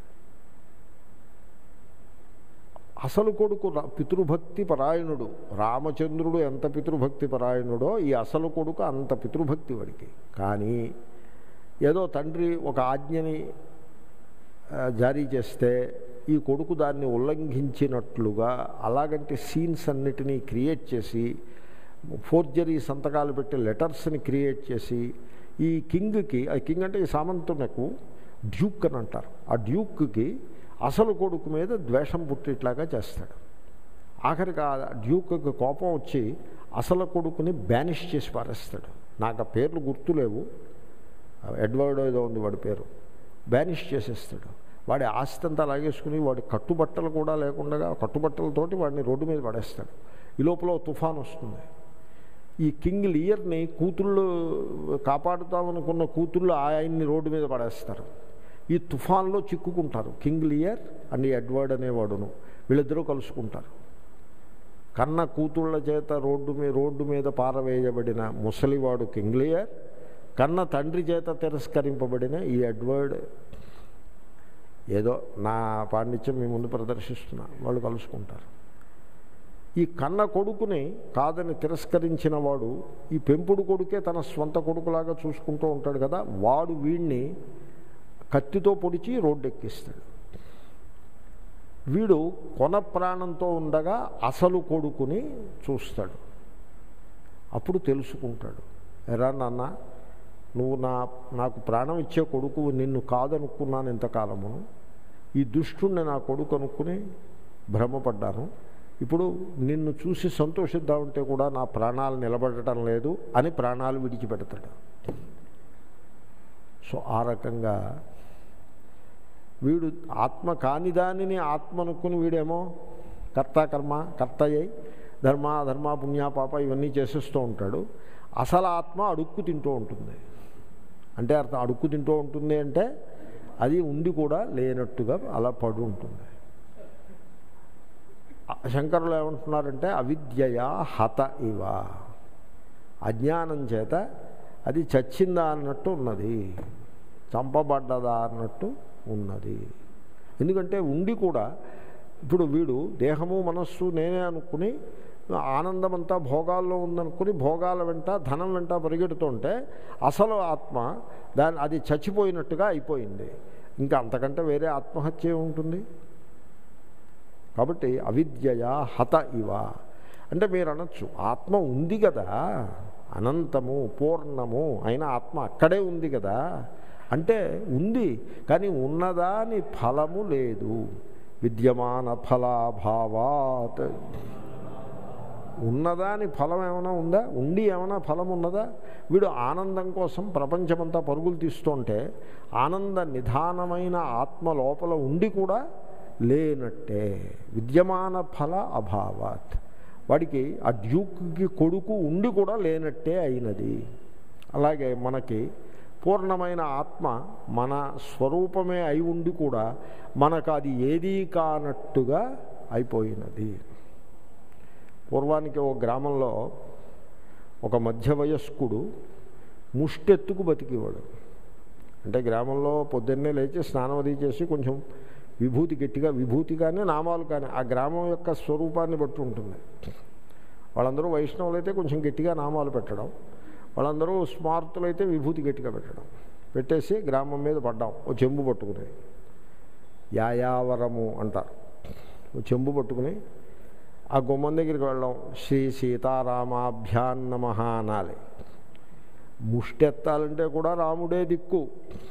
అసలు కొడుకు రా- పితృభక్తి పరాయణుడు రామచంద్రుడు ఎంత పితృభక్తి పరాయణుడో ఈ అసలు కొడుకు అంత పితృభక్తి వాడికి కానీ ఏదో తండ్రి ఒక ఆజ్ఞని ఆ, జారీ చేస్తే ఈ కొడుకు దాన్ని ఉల్లంఘించినట్లుగా అలాగంటి సీన్స్ అన్నిటినీ క్రియేట్ చేసి ఫోర్జరీ సంతకాలు పెట్టి లెటర్స్ని క్రియేట్ చేసి ఈ కింగ్కి ఆ కింగ్ అంటే ఈ సామంతునకు డ్యూక్ అని అంటారు ఆ డ్యూక్కి అసలు కొడుకు మీద ద్వేషం పుట్టిట్లాగా చేస్తాడు ఆఖరికి ఆ డ్యూక్కి కోపం వచ్చి అసలు కొడుకుని బ్యానిష్ చేసి పారేస్తాడు నాకు ఆ పేర్లు గుర్తులేవు ఎడ్వర్డ్ ఏదో ఉంది వాడి పేరు బ్యానిష్ చేసేస్తాడు వాడి ఆస్తి అంతా లాగేసుకుని వాడి కట్టుబట్టలు కూడా లేకుండా కట్టుబట్టలతోటి వాడిని రోడ్డు మీద పడేస్తాడు ఈ లోపల ఓ తుఫాన్ వస్తుంది ఈ కింగ్ లియర్ని కూతుళ్ళు కాపాడుతామనుకున్న కూతుళ్ళు ఆయన్ని రోడ్డు మీద పడేస్తారు ఈ తుఫాన్లో చిక్కుకుంటారు కింగ్ లియర్ అండ్ ఎడ్వర్డ్ అనేవాడును వీళ్ళిద్దరూ కలుసుకుంటారు కన్న కూతుళ్ళ చేత రోడ్డు మీద రోడ్డు మీద పారవేయబడిన ముసలివాడు కింగ్ లియర్ కన్న తండ్రి చేత తిరస్కరింపబడిన ఈ ఎడ్వర్డ్ ఏదో నా పాండిత్యం మీ ముందు ప్రదర్శిస్తున్నా వాళ్ళు కలుసుకుంటారు ఈ కన్న కొడుకుని కాదని తిరస్కరించిన వాడు ఈ పెంపుడు కొడుకే తన స్వంత కొడుకులాగా చూసుకుంటూ ఉంటాడు కదా వాడు వీడిని కత్తితో పొడిచి రోడ్డు ఎక్కిస్తాడు వీడు కొన ప్రాణంతో ఉండగా అసలు కొడుకుని చూస్తాడు అప్పుడు తెలుసుకుంటాడు ఎరా నాన్న నువ్వు నా నాకు ప్రాణం ఇచ్చే కొడుకు నిన్ను కాదనుకున్నాను ఇంతకాలమును ఈ దుష్టుణ్ణి నా కొడుకు అనుకుని భ్రమపడ్డాను ఇప్పుడు నిన్ను చూసి సంతోషిద్దామంటే కూడా నా ప్రాణాలు నిలబడటం లేదు అని ప్రాణాలు విడిచిపెడతాడు సో ఆ రకంగా వీడు ఆత్మ కాని దానిని ఆత్మ అనుకుని వీడేమో కర్త కర్మ కర్త అయి ధర్మ ధర్మ పుణ్య పాప ఇవన్నీ చేసేస్తూ ఉంటాడు అసలు ఆత్మ అడుక్కు తింటూ ఉంటుంది అంటే అర్థం అడుక్కు తింటూ ఉంటుంది అంటే అది ఉండి కూడా లేనట్టుగా అలా పడి ఉంటుంది ఆ శంకరులు ఏమంటున్నారంటే అవిద్యయా హత ఇవ అజ్ఞానం చేత అది చచ్చిందా అన్నట్టు ఉన్నది చంపబడ్డదా అన్నట్టు ఉన్నది ఎందుకంటే ఉండి కూడా ఇప్పుడు వీడు దేహము మనస్సు నేనే అనుకుని ఆనందమంతా భోగాల్లో ఉందనుకుని భోగాల వెంట ధనం వెంట పరిగెడుతుంటే అసలు ఆత్మ దాని అది చచ్చిపోయినట్టుగా అయిపోయింది ఇంకా అంతకంటే వేరే ఆత్మహత్య ఉంటుంది కాబట్టి అవిద్యయా హత ఇవ అంటే మీరు అనొచ్చు ఆత్మ ఉంది కదా అనంతము పూర్ణము అయిన ఆత్మ అక్కడే ఉంది కదా అంటే ఉంది కానీ ఉన్నదాని ఫలము లేదు విద్యమాన ఫలాభావాత్ ఉన్నదా అని ఫలం ఏమైనా ఉందా ఉండి ఏమైనా ఫలం ఉన్నదా వీడు ఆనందం కోసం ప్రపంచమంతా పరుగులు తీస్తుంటే ఆనంద నిధానమైన ఆత్మ లోపల ఉండి కూడా లేనట్టే విద్యమాన ఫల అభావాత్ వాడికి ఆ డ్యూక్కి కొడుకు ఉండి కూడా లేనట్టే అయినది అలాగే మనకి పూర్ణమైన ఆత్మ మన స్వరూపమే అయి ఉండి కూడా మనకు అది ఏదీ కానట్టుగా అయిపోయినది పూర్వానికి ఒక గ్రామంలో ఒక మధ్య వయస్కుడు ముష్టెత్తుకు బతికేవాడు అంటే గ్రామంలో పొద్దున్నే లేచి స్నానం అది చేసి కొంచెం విభూతి గట్టిగా విభూతి కానీ నామాలు కానీ ఆ గ్రామం యొక్క స్వరూపాన్ని బట్టి ఉంటుంది వాళ్ళందరూ వైష్ణవులు అయితే కొంచెం గట్టిగా నామాలు పెట్టడం వాళ్ళందరూ స్మార్తులు అయితే విభూతి గట్టిగా పెట్టడం పెట్టేసి గ్రామం మీద పడ్డాం ఓ చెంబు పట్టుకుని యాయావరము అంటారు ఓ చెంబు పట్టుకుని ఆ గుమ్మం దగ్గరికి వెళ్ళడం శ్రీ సీతారామాభ్యాన్నమ అనాలి ముష్టెత్తాలంటే కూడా రాముడే దిక్కు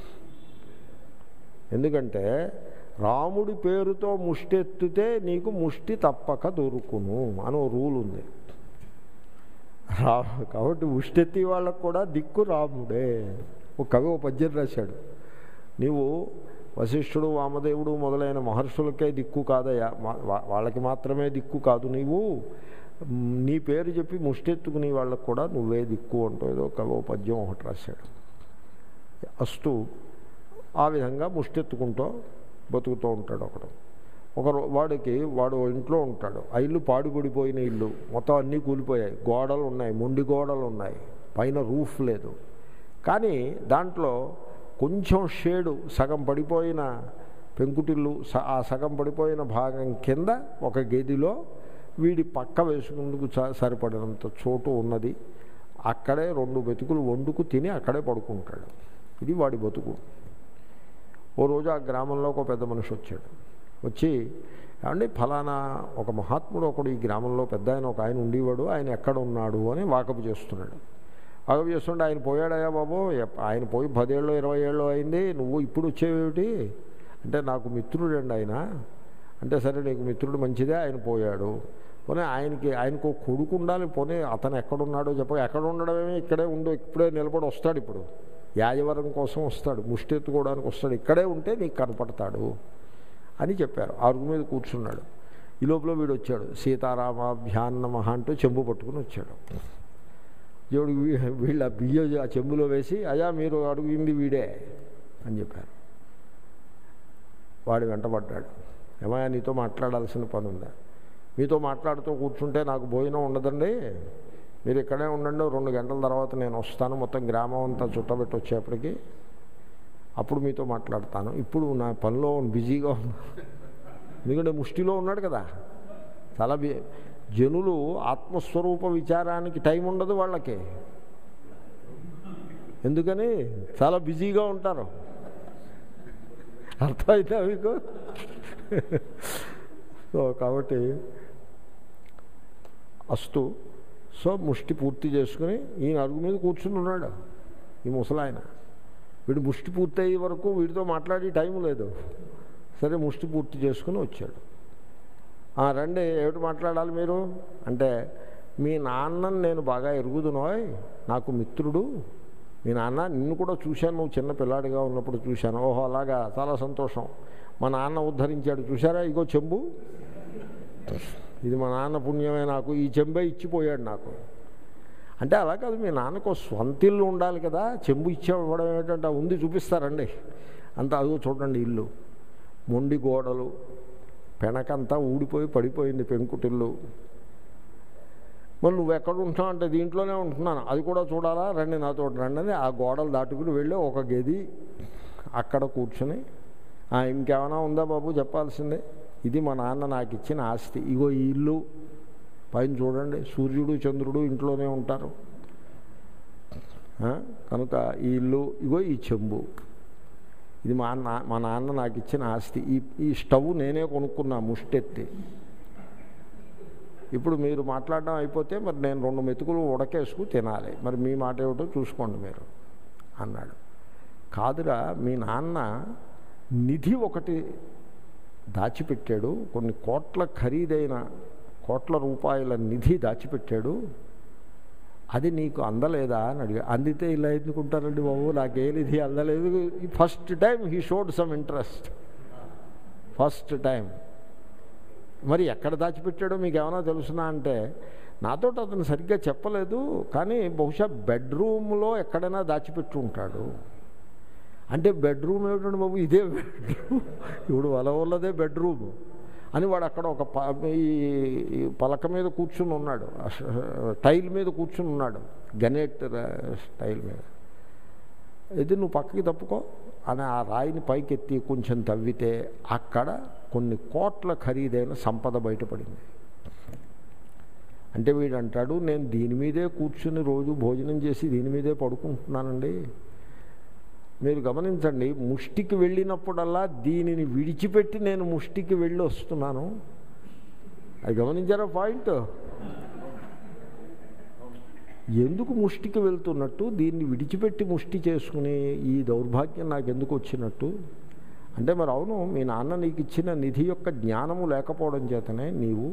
ఎందుకంటే రాముడి పేరుతో ముష్టెత్తితే నీకు ముష్టి తప్పక దొరుకును అని ఓ రూల్ ఉంది రా కాబట్టి ముష్టెత్తి వాళ్ళకు కూడా దిక్కు రాముడే ఒక కవి ఒక పద్యం రాశాడు నీవు వశిష్ఠుడు వామదేవుడు మొదలైన మహర్షులకే దిక్కు కాదయ్యా మా- వా- వాళ్ళకి మాత్రమే దిక్కు కాదు నీవు మ్, నీ పేరు చెప్పి ముష్టెత్తుకుని వాళ్ళకు కూడా నువ్వే దిక్కు అంటూ ఏదో కవి ఓ పద్యం ఒకటి రాశాడు అస్తు ఆ విధంగా ముష్టెత్తుకుంటూ బతుకుతూ ఉంటాడు ఒకడు ఒక రో- వాడికి వాడు ఇంట్లో ఉంటాడు ఆ ఇల్లు పాడుపడిపోయిన ఇల్లు మొత్తం అన్నీ కూలిపోయాయి గోడలు ఉన్నాయి మొండి గోడలు ఉన్నాయి పైన రూఫ్ లేదు కానీ దాంట్లో కొంచెం షేడు సగం పడిపోయిన పెంకుటిల్లు స- ఆ సగం పడిపోయిన భాగం కింద ఒక గదిలో వీడి పక్క వేసుకుందుకు స- సరిపడినంత చోటు ఉన్నది అక్కడే రెండు బతుకులు వండుకు తిని అక్కడే పడుకుంటాడు ఇది వాడి బతుకు ఓ రోజు ఆ గ్రామంలో ఒక పెద్ద మనిషి వచ్చాడు వచ్చి ఏమండి ఫలానా ఒక మహాత్ముడు ఒకడు ఈ గ్రామంలో పెద్ద ఆయన ఒక ఆయన ఉండేవాడు ఆయన ఎక్కడ ఉన్నాడు అని వాకపు చేస్తున్నాడు వాకపు చేస్తుంటే ఆయన పోయాడయా బాబు ఎప్- ఆయన పోయి పదేళ్ళు ఇరవై ఏళ్ళు అయింది నువ్వు ఇప్పుడు వచ్చేవేమిటి అంటే నాకు మిత్రుడండి ఆయన అంటే సరే నీకు మిత్రుడు మంచిదే ఆయన పోయాడు పోనీ ఆయనకి ఆయనకు ఒక కొడుకు ఉండాలి పోనీ అతను ఎక్కడున్నాడో చెప్ప ఎక్కడ ఉండడమేమి ఇక్కడే ఉండు ఇప్పుడే నిలబడి వస్తాడు ఇప్పుడు యాజవరం కోసం వస్తాడు ముష్టి ఎత్తుకోవడానికి వస్తాడు ఇక్కడే ఉంటే నీకు కనపడతాడు అని చెప్పారు అరుగు మీద కూర్చున్నాడు ఈ లోపల వీడు వచ్చాడు సీతారామాభ్యాన్నమ అంటూ చెంబు పట్టుకుని వచ్చాడు దేవుడు వీ- వీళ్ళ బియ్య ఆ చెంబులో వేసి అయ్యా మీరు అడుగుంది వీడే అని చెప్పారు వాడు వెంటబడ్డాడు ఏమయ్యా నీతో మాట్లాడాల్సిన పని ఉందా మీతో మాట్లాడుతూ కూర్చుంటే నాకు భోజనం ఉండదండి మీరు ఇక్కడే ఉండండి ఓ రెండు గంటల తర్వాత నేను వస్తాను మొత్తం గ్రామం అంతా చుట్టబెట్టి వచ్చేప్పటికి అప్పుడు మీతో మాట్లాడతాను ఇప్పుడు నా పనిలో బిజీగా ఉన్నా ఎందుకంటే ముష్టిలో ఉన్నాడు కదా చాలా బి జనులు ఆత్మస్వరూప విచారానికి టైం ఉండదు వాళ్ళకి ఎందుకని చాలా బిజీగా ఉంటారు అర్థమైతే మీకు సో కాబట్టి అస్తు సో ముష్టి పూర్తి చేసుకుని ఈయన అరుగు మీద కూర్చుని ఉన్నాడు ఈ ముసలాయన వీడు ముష్టి పూర్తి అయ్యే వరకు వీడితో మాట్లాడే టైం లేదు సరే ముష్టి పూర్తి చేసుకుని వచ్చాడు "ఆ, రండి ఏమిటి మాట్లాడాలి మీరు అంటే మీ నాన్నని నేను బాగా ఎరుగుదునోయ్ నాకు మిత్రుడు మీ నాన్న నిన్ను కూడా చూశాను నువ్వు చిన్న పిల్లాడిగా ఉన్నప్పుడు చూశాను ఓహో అలాగా చాలా సంతోషం మా నాన్న ఉద్ధరించాడు చూసారా ఇగో చెంబు ఇది మా నాన్న పుణ్యమే నాకు ఈ చెంబే ఇచ్చిపోయాడు నాకు అంటే అలా కాదు మీ నాన్నకు స్వంత ఇల్లు ఉండాలి కదా చెంబు ఇచ్చే ఇవ్వడం ఏంటంటే ఉంది చూపిస్తారండి అంత అదిగో చూడండి ఇల్లు మొండి గోడలు పెనకంతా ఊడిపోయి పడిపోయింది పెంకుటిల్లు మరి నువ్వు ఎక్కడ ఉంటున్నావు అంటే దీంట్లోనే ఉంటున్నాను అది కూడా చూడాలా రండి నాతో రండి అని ఆ గోడలు దాటుకుని వెళ్ళి ఒక గది అక్కడ కూర్చొని "ఆ, ఇంకేమైనా ఉందా బాబు చెప్పాల్సిందే ఇది మా నాన్న నాకు ఇచ్చిన ఆస్తి ఇగో ఈ ఇల్లు పైన చూడండి సూర్యుడు చంద్రుడు ఇంట్లోనే ఉంటారు ఆ, కనుక ఈ ఇల్లు ఇగో ఈ చెంబు ఇది మా నా మా నాన్న నాకు ఇచ్చిన ఆస్తి ఈ ఈ స్టవ్ నేనే కొనుక్కున్నా ముష్టెత్తి ఇప్పుడు మీరు మాట్లాడడం అయిపోతే మరి నేను రెండు మెతుకులు ఉడకేసుకు తినాలి మరి మీ మాట ఏమిటో చూసుకోండి మీరు అన్నాడు కాదురా మీ నాన్న నిధి ఒకటి దాచిపెట్టాడు కొన్ని కోట్ల ఖరీదైన కోట్ల రూపాయల నిధి దాచిపెట్టాడు అది నీకు అందలేదా అని అడిగా అందితే ఇలా ఎందుకుంటారండి బాబు నాకే నిధి అందలేదు first time he showed some interest first time మరి ఎక్కడ దాచిపెట్టాడో మీకు ఏమైనా తెలుసునా అంటే నాతో అతను సరిగ్గా చెప్పలేదు కానీ బహుశా బెడ్రూమ్లో ఎక్కడైనా దాచిపెట్టి ఉంటాడు అంటే బెడ్రూమ్ ఏమిటండి బాబు ఇదే బెడ్రూమ్ ఇప్పుడు వల వల్లదే బెడ్రూమ్ అని వాడు అక్కడ ఒక ప ఈ ఈ పలక మీద కూర్చుని ఉన్నాడు ఆ ష- టైల్ మీద కూర్చుని ఉన్నాడు గనేట్ ర- టైల్ మీద ఇది నువ్వు పక్కకి తప్పుకో అని ఆ రాయిని పైకెత్తి కొంచెం తవ్వితే అక్కడ కొన్ని కోట్ల ఖరీదైన సంపద బయటపడింది అంటే వీడు అంటాడు నేను దీని మీదే కూర్చుని రోజు భోజనం చేసి దీని మీదే పడుకుంటున్నానండి మీరు గమనించండి ముష్టికి వెళ్ళినప్పుడల్లా దీనిని విడిచిపెట్టి నేను ముష్టికి వెళ్ళి వస్తున్నాను అది గమనించారా పాయింట్ ఎందుకు ముష్టికి వెళ్తున్నట్టు దీన్ని విడిచిపెట్టి ముష్టి చేసుకుని ఈ దౌర్భాగ్యం నాకు ఎందుకు వచ్చినట్టు అంటే మరి అవును మీ నాన్న నీకు ఇచ్చిన నిధి యొక్క జ్ఞానము లేకపోవడం చేతనే నీవు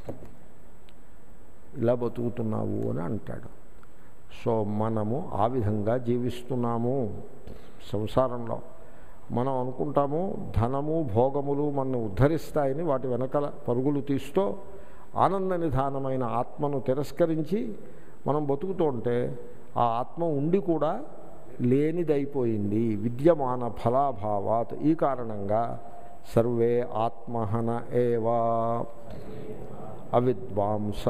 ఇలా బతుకుతున్నావు అని అంటాడు సో మనము ఆ విధంగా జీవిస్తున్నాము సంసారంలో మనం అనుకుంటాము ధనము భోగములు మనల్ని ఉద్ధరిస్తాయని వాటి వెనకాల పరుగులు తీస్తూ ఆనంద నిధానమైన ఆత్మను తిరస్కరించి మనం బతుకుతూ ఉంటే ఆ ఆత్మ ఉండి కూడా లేనిదైపోయింది విద్యమాన ఫలాభావాత్ ఈ కారణంగా సర్వే ఆత్మహన ఏవా అవిద్వాంస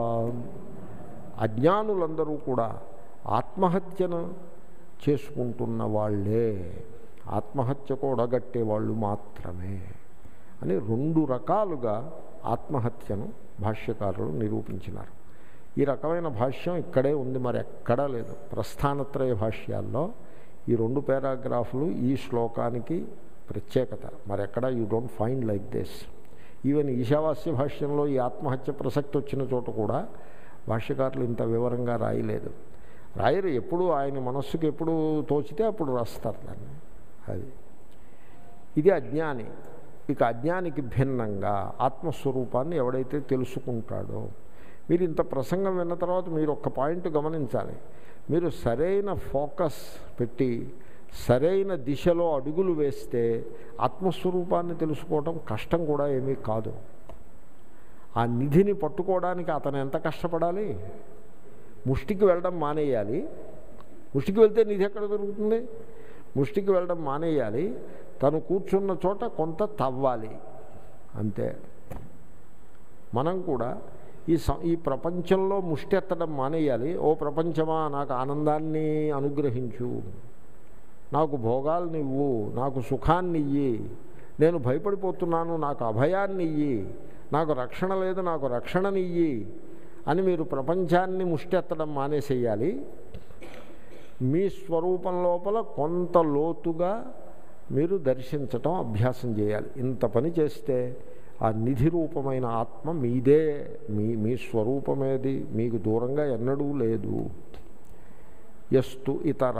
అజ్ఞానులందరూ కూడా ఆత్మహత్యను చేసుకుంటున్న వాళ్ళే ఆత్మహత్యకు ఒడగట్టే వాళ్ళు మాత్రమే అని రెండు రకాలుగా ఆత్మహత్యను భాష్యకారులు నిరూపించినారు ఈ రకమైన భాష్యం ఇక్కడే ఉంది మరి ఎక్కడా లేదు ప్రస్థానత్రయ భాష్యాల్లో ఈ రెండు పారాగ్రాఫ్లు ఈ శ్లోకానికి ప్రత్యేకత మరి ఎక్కడ you don't find like this even Ishavasya భాష్యంలో ఈ ఆత్మహత్య ప్రసక్తి వచ్చిన చోట కూడా భాష్యకారులు ఇంత వివరంగా రాయలేదు రాయరు ఎప్పుడు ఆయన మనస్సుకి ఎప్పుడు తోచితే అప్పుడు రాస్తారు దాన్ని అది ఇది అజ్ఞాని ఇక అజ్ఞానికి భిన్నంగా ఆత్మస్వరూపాన్ని ఎవడైతే తెలుసుకుంటాడో మీరు ఇంత ప్రసంగం విన్న తర్వాత మీరు ఒక్క పాయింట్ గమనించాలి మీరు సరైన ఫోకస్ పెట్టి సరైన దిశలో అడుగులు వేస్తే ఆత్మస్వరూపాన్ని తెలుసుకోవడం కష్టం కూడా ఏమీ కాదు ఆ నిధిని పట్టుకోవడానికి అతను ఎంత కష్టపడాలి ముష్టికి వెళ్ళడం మానేయాలి ముష్టికి వెళ్తే నిధి ఎక్కడ దొరుకుతుంది ముష్టికి వెళ్ళడం మానేయాలి తను కూర్చున్న చోట కొంత తవ్వాలి అంతే మనం కూడా ఈ స ఈ ప్రపంచంలో ముష్టి ఎత్తడం మానేయాలి ఓ ప్రపంచమా నాకు ఆనందాన్ని అనుగ్రహించు నాకు భోగాల్ని ఇవ్వు నాకు సుఖాన్ని ఇయ్యి నేను భయపడిపోతున్నాను నాకు అభయాన్ని ఇయ్యి నాకు రక్షణ లేదు నాకు రక్షణనియ్యి అని మీరు ప్రపంచాన్ని ముష్టెత్తడం మానేసేయాలి మీ స్వరూపం లోపల కొంత లోతుగా మీరు దర్శించటం అభ్యాసం చేయాలి ఇంత పని చేస్తే ఆ నిధి రూపమైన ఆత్మ మీదే మీ మీ స్వరూపమేది మీకు దూరంగా ఎన్నడూ లేదు ఎస్తు ఇతర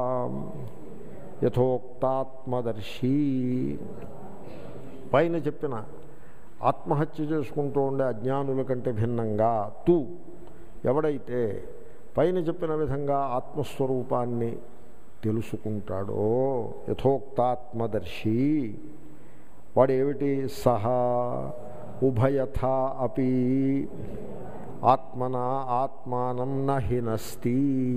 యథోక్తాత్మదర్శి పైన చెప్పిన ఆత్మహత్య చేసుకుంటూ ఉండే అజ్ఞానుల కంటే భిన్నంగా తు ఎవడైతే పైన చెప్పిన విధంగా ఆత్మస్వరూపాన్ని తెలుసుకుంటాడో యథోక్తాత్మదర్శి వాడేమిటి సహా ఉభయథ అపి ఆత్మన ఆత్మానం నహినస్తి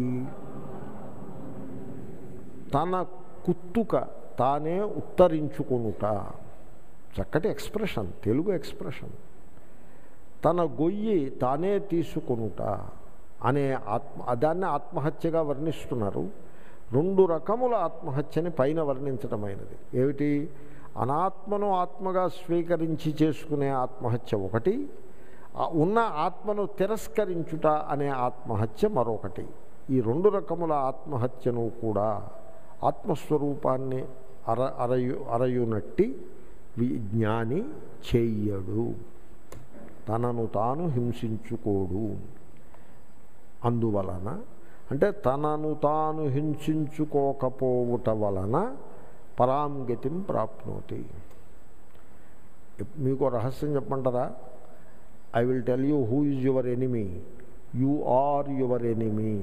తన కుత్తుక తానే ఉత్తరించుకునుట చక్కటి ఎక్స్ప్రెషన్ తెలుగు ఎక్స్ప్రెషన్ తన గొయ్యి తానే తీసుకొనుట అనే ఆత్మ దాన్ని ఆత్మహత్యగా వర్ణిస్తున్నారు రెండు రకముల ఆత్మహత్యని పైన వర్ణించటమైనది ఏమిటి అనాత్మను ఆత్మగా స్వీకరించి చేసుకునే ఆత్మహత్య ఒకటి ఆ ఉన్న ఆత్మను తిరస్కరించుట అనే ఆత్మహత్య మరొకటి ఈ రెండు రకముల ఆత్మహత్యను కూడా ఆత్మస్వరూపాన్ని అర అరయు అరయునట్టి విజ్ఞాని చెయ్యడు తనను తాను హింసించుకోడు అందువలన అంటే తనను తాను హింసించుకోకపోవుట వలన పరాంగతిం ప్రాప్నోతి మీకు రహస్యం చెప్పమంటారా I will tell you who is your enemy you are your enemy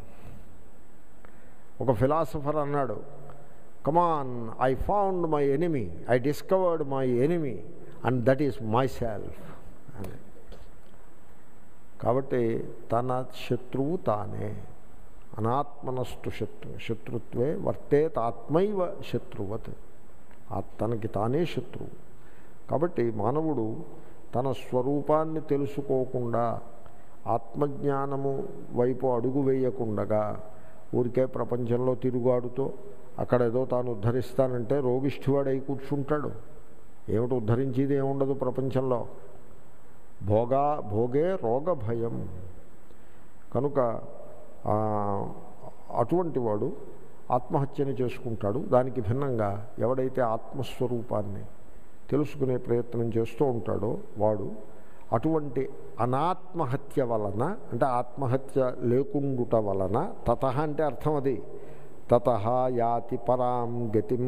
ఒక ఫిలాసఫర్ అన్నాడు come on I found my enemy I discovered my enemy and that is my self అని కాబట్టి తన శత్రువు తానే అనాత్మనస్తు శత్రు శత్రుత్వే వర్తేత్ ఆత్మైవ శత్రువత్ ఆ తనకి తానే శత్రువు కాబట్టి మానవుడు తన స్వరూపాన్ని తెలుసుకోకుండా ఆత్మజ్ఞానము వైపు అడుగు వేయకుండగా ఊరికే ప్రపంచంలో తిరుగాడుతూ అక్కడ ఏదో తాను ఉద్ధరిస్తానంటే రోగిష్ఠివాడై కూర్చుంటాడు ఏమిటి ఉద్ధరించేది ఏముండదు ప్రపంచంలో భోగా భోగే రోగ భయం కనుక ఆ, అటువంటి వాడు ఆత్మహత్యని చేసుకుంటాడు దానికి భిన్నంగా ఎవడైతే ఆత్మస్వరూపాన్ని తెలుసుకునే ప్రయత్నం చేస్తూ ఉంటాడో వాడు అటువంటి అనాత్మహత్య వలన అంటే ఆత్మహత్య లేకుండుట వలన తత అంటే అర్థం అది తత యాతి పరాం గతిం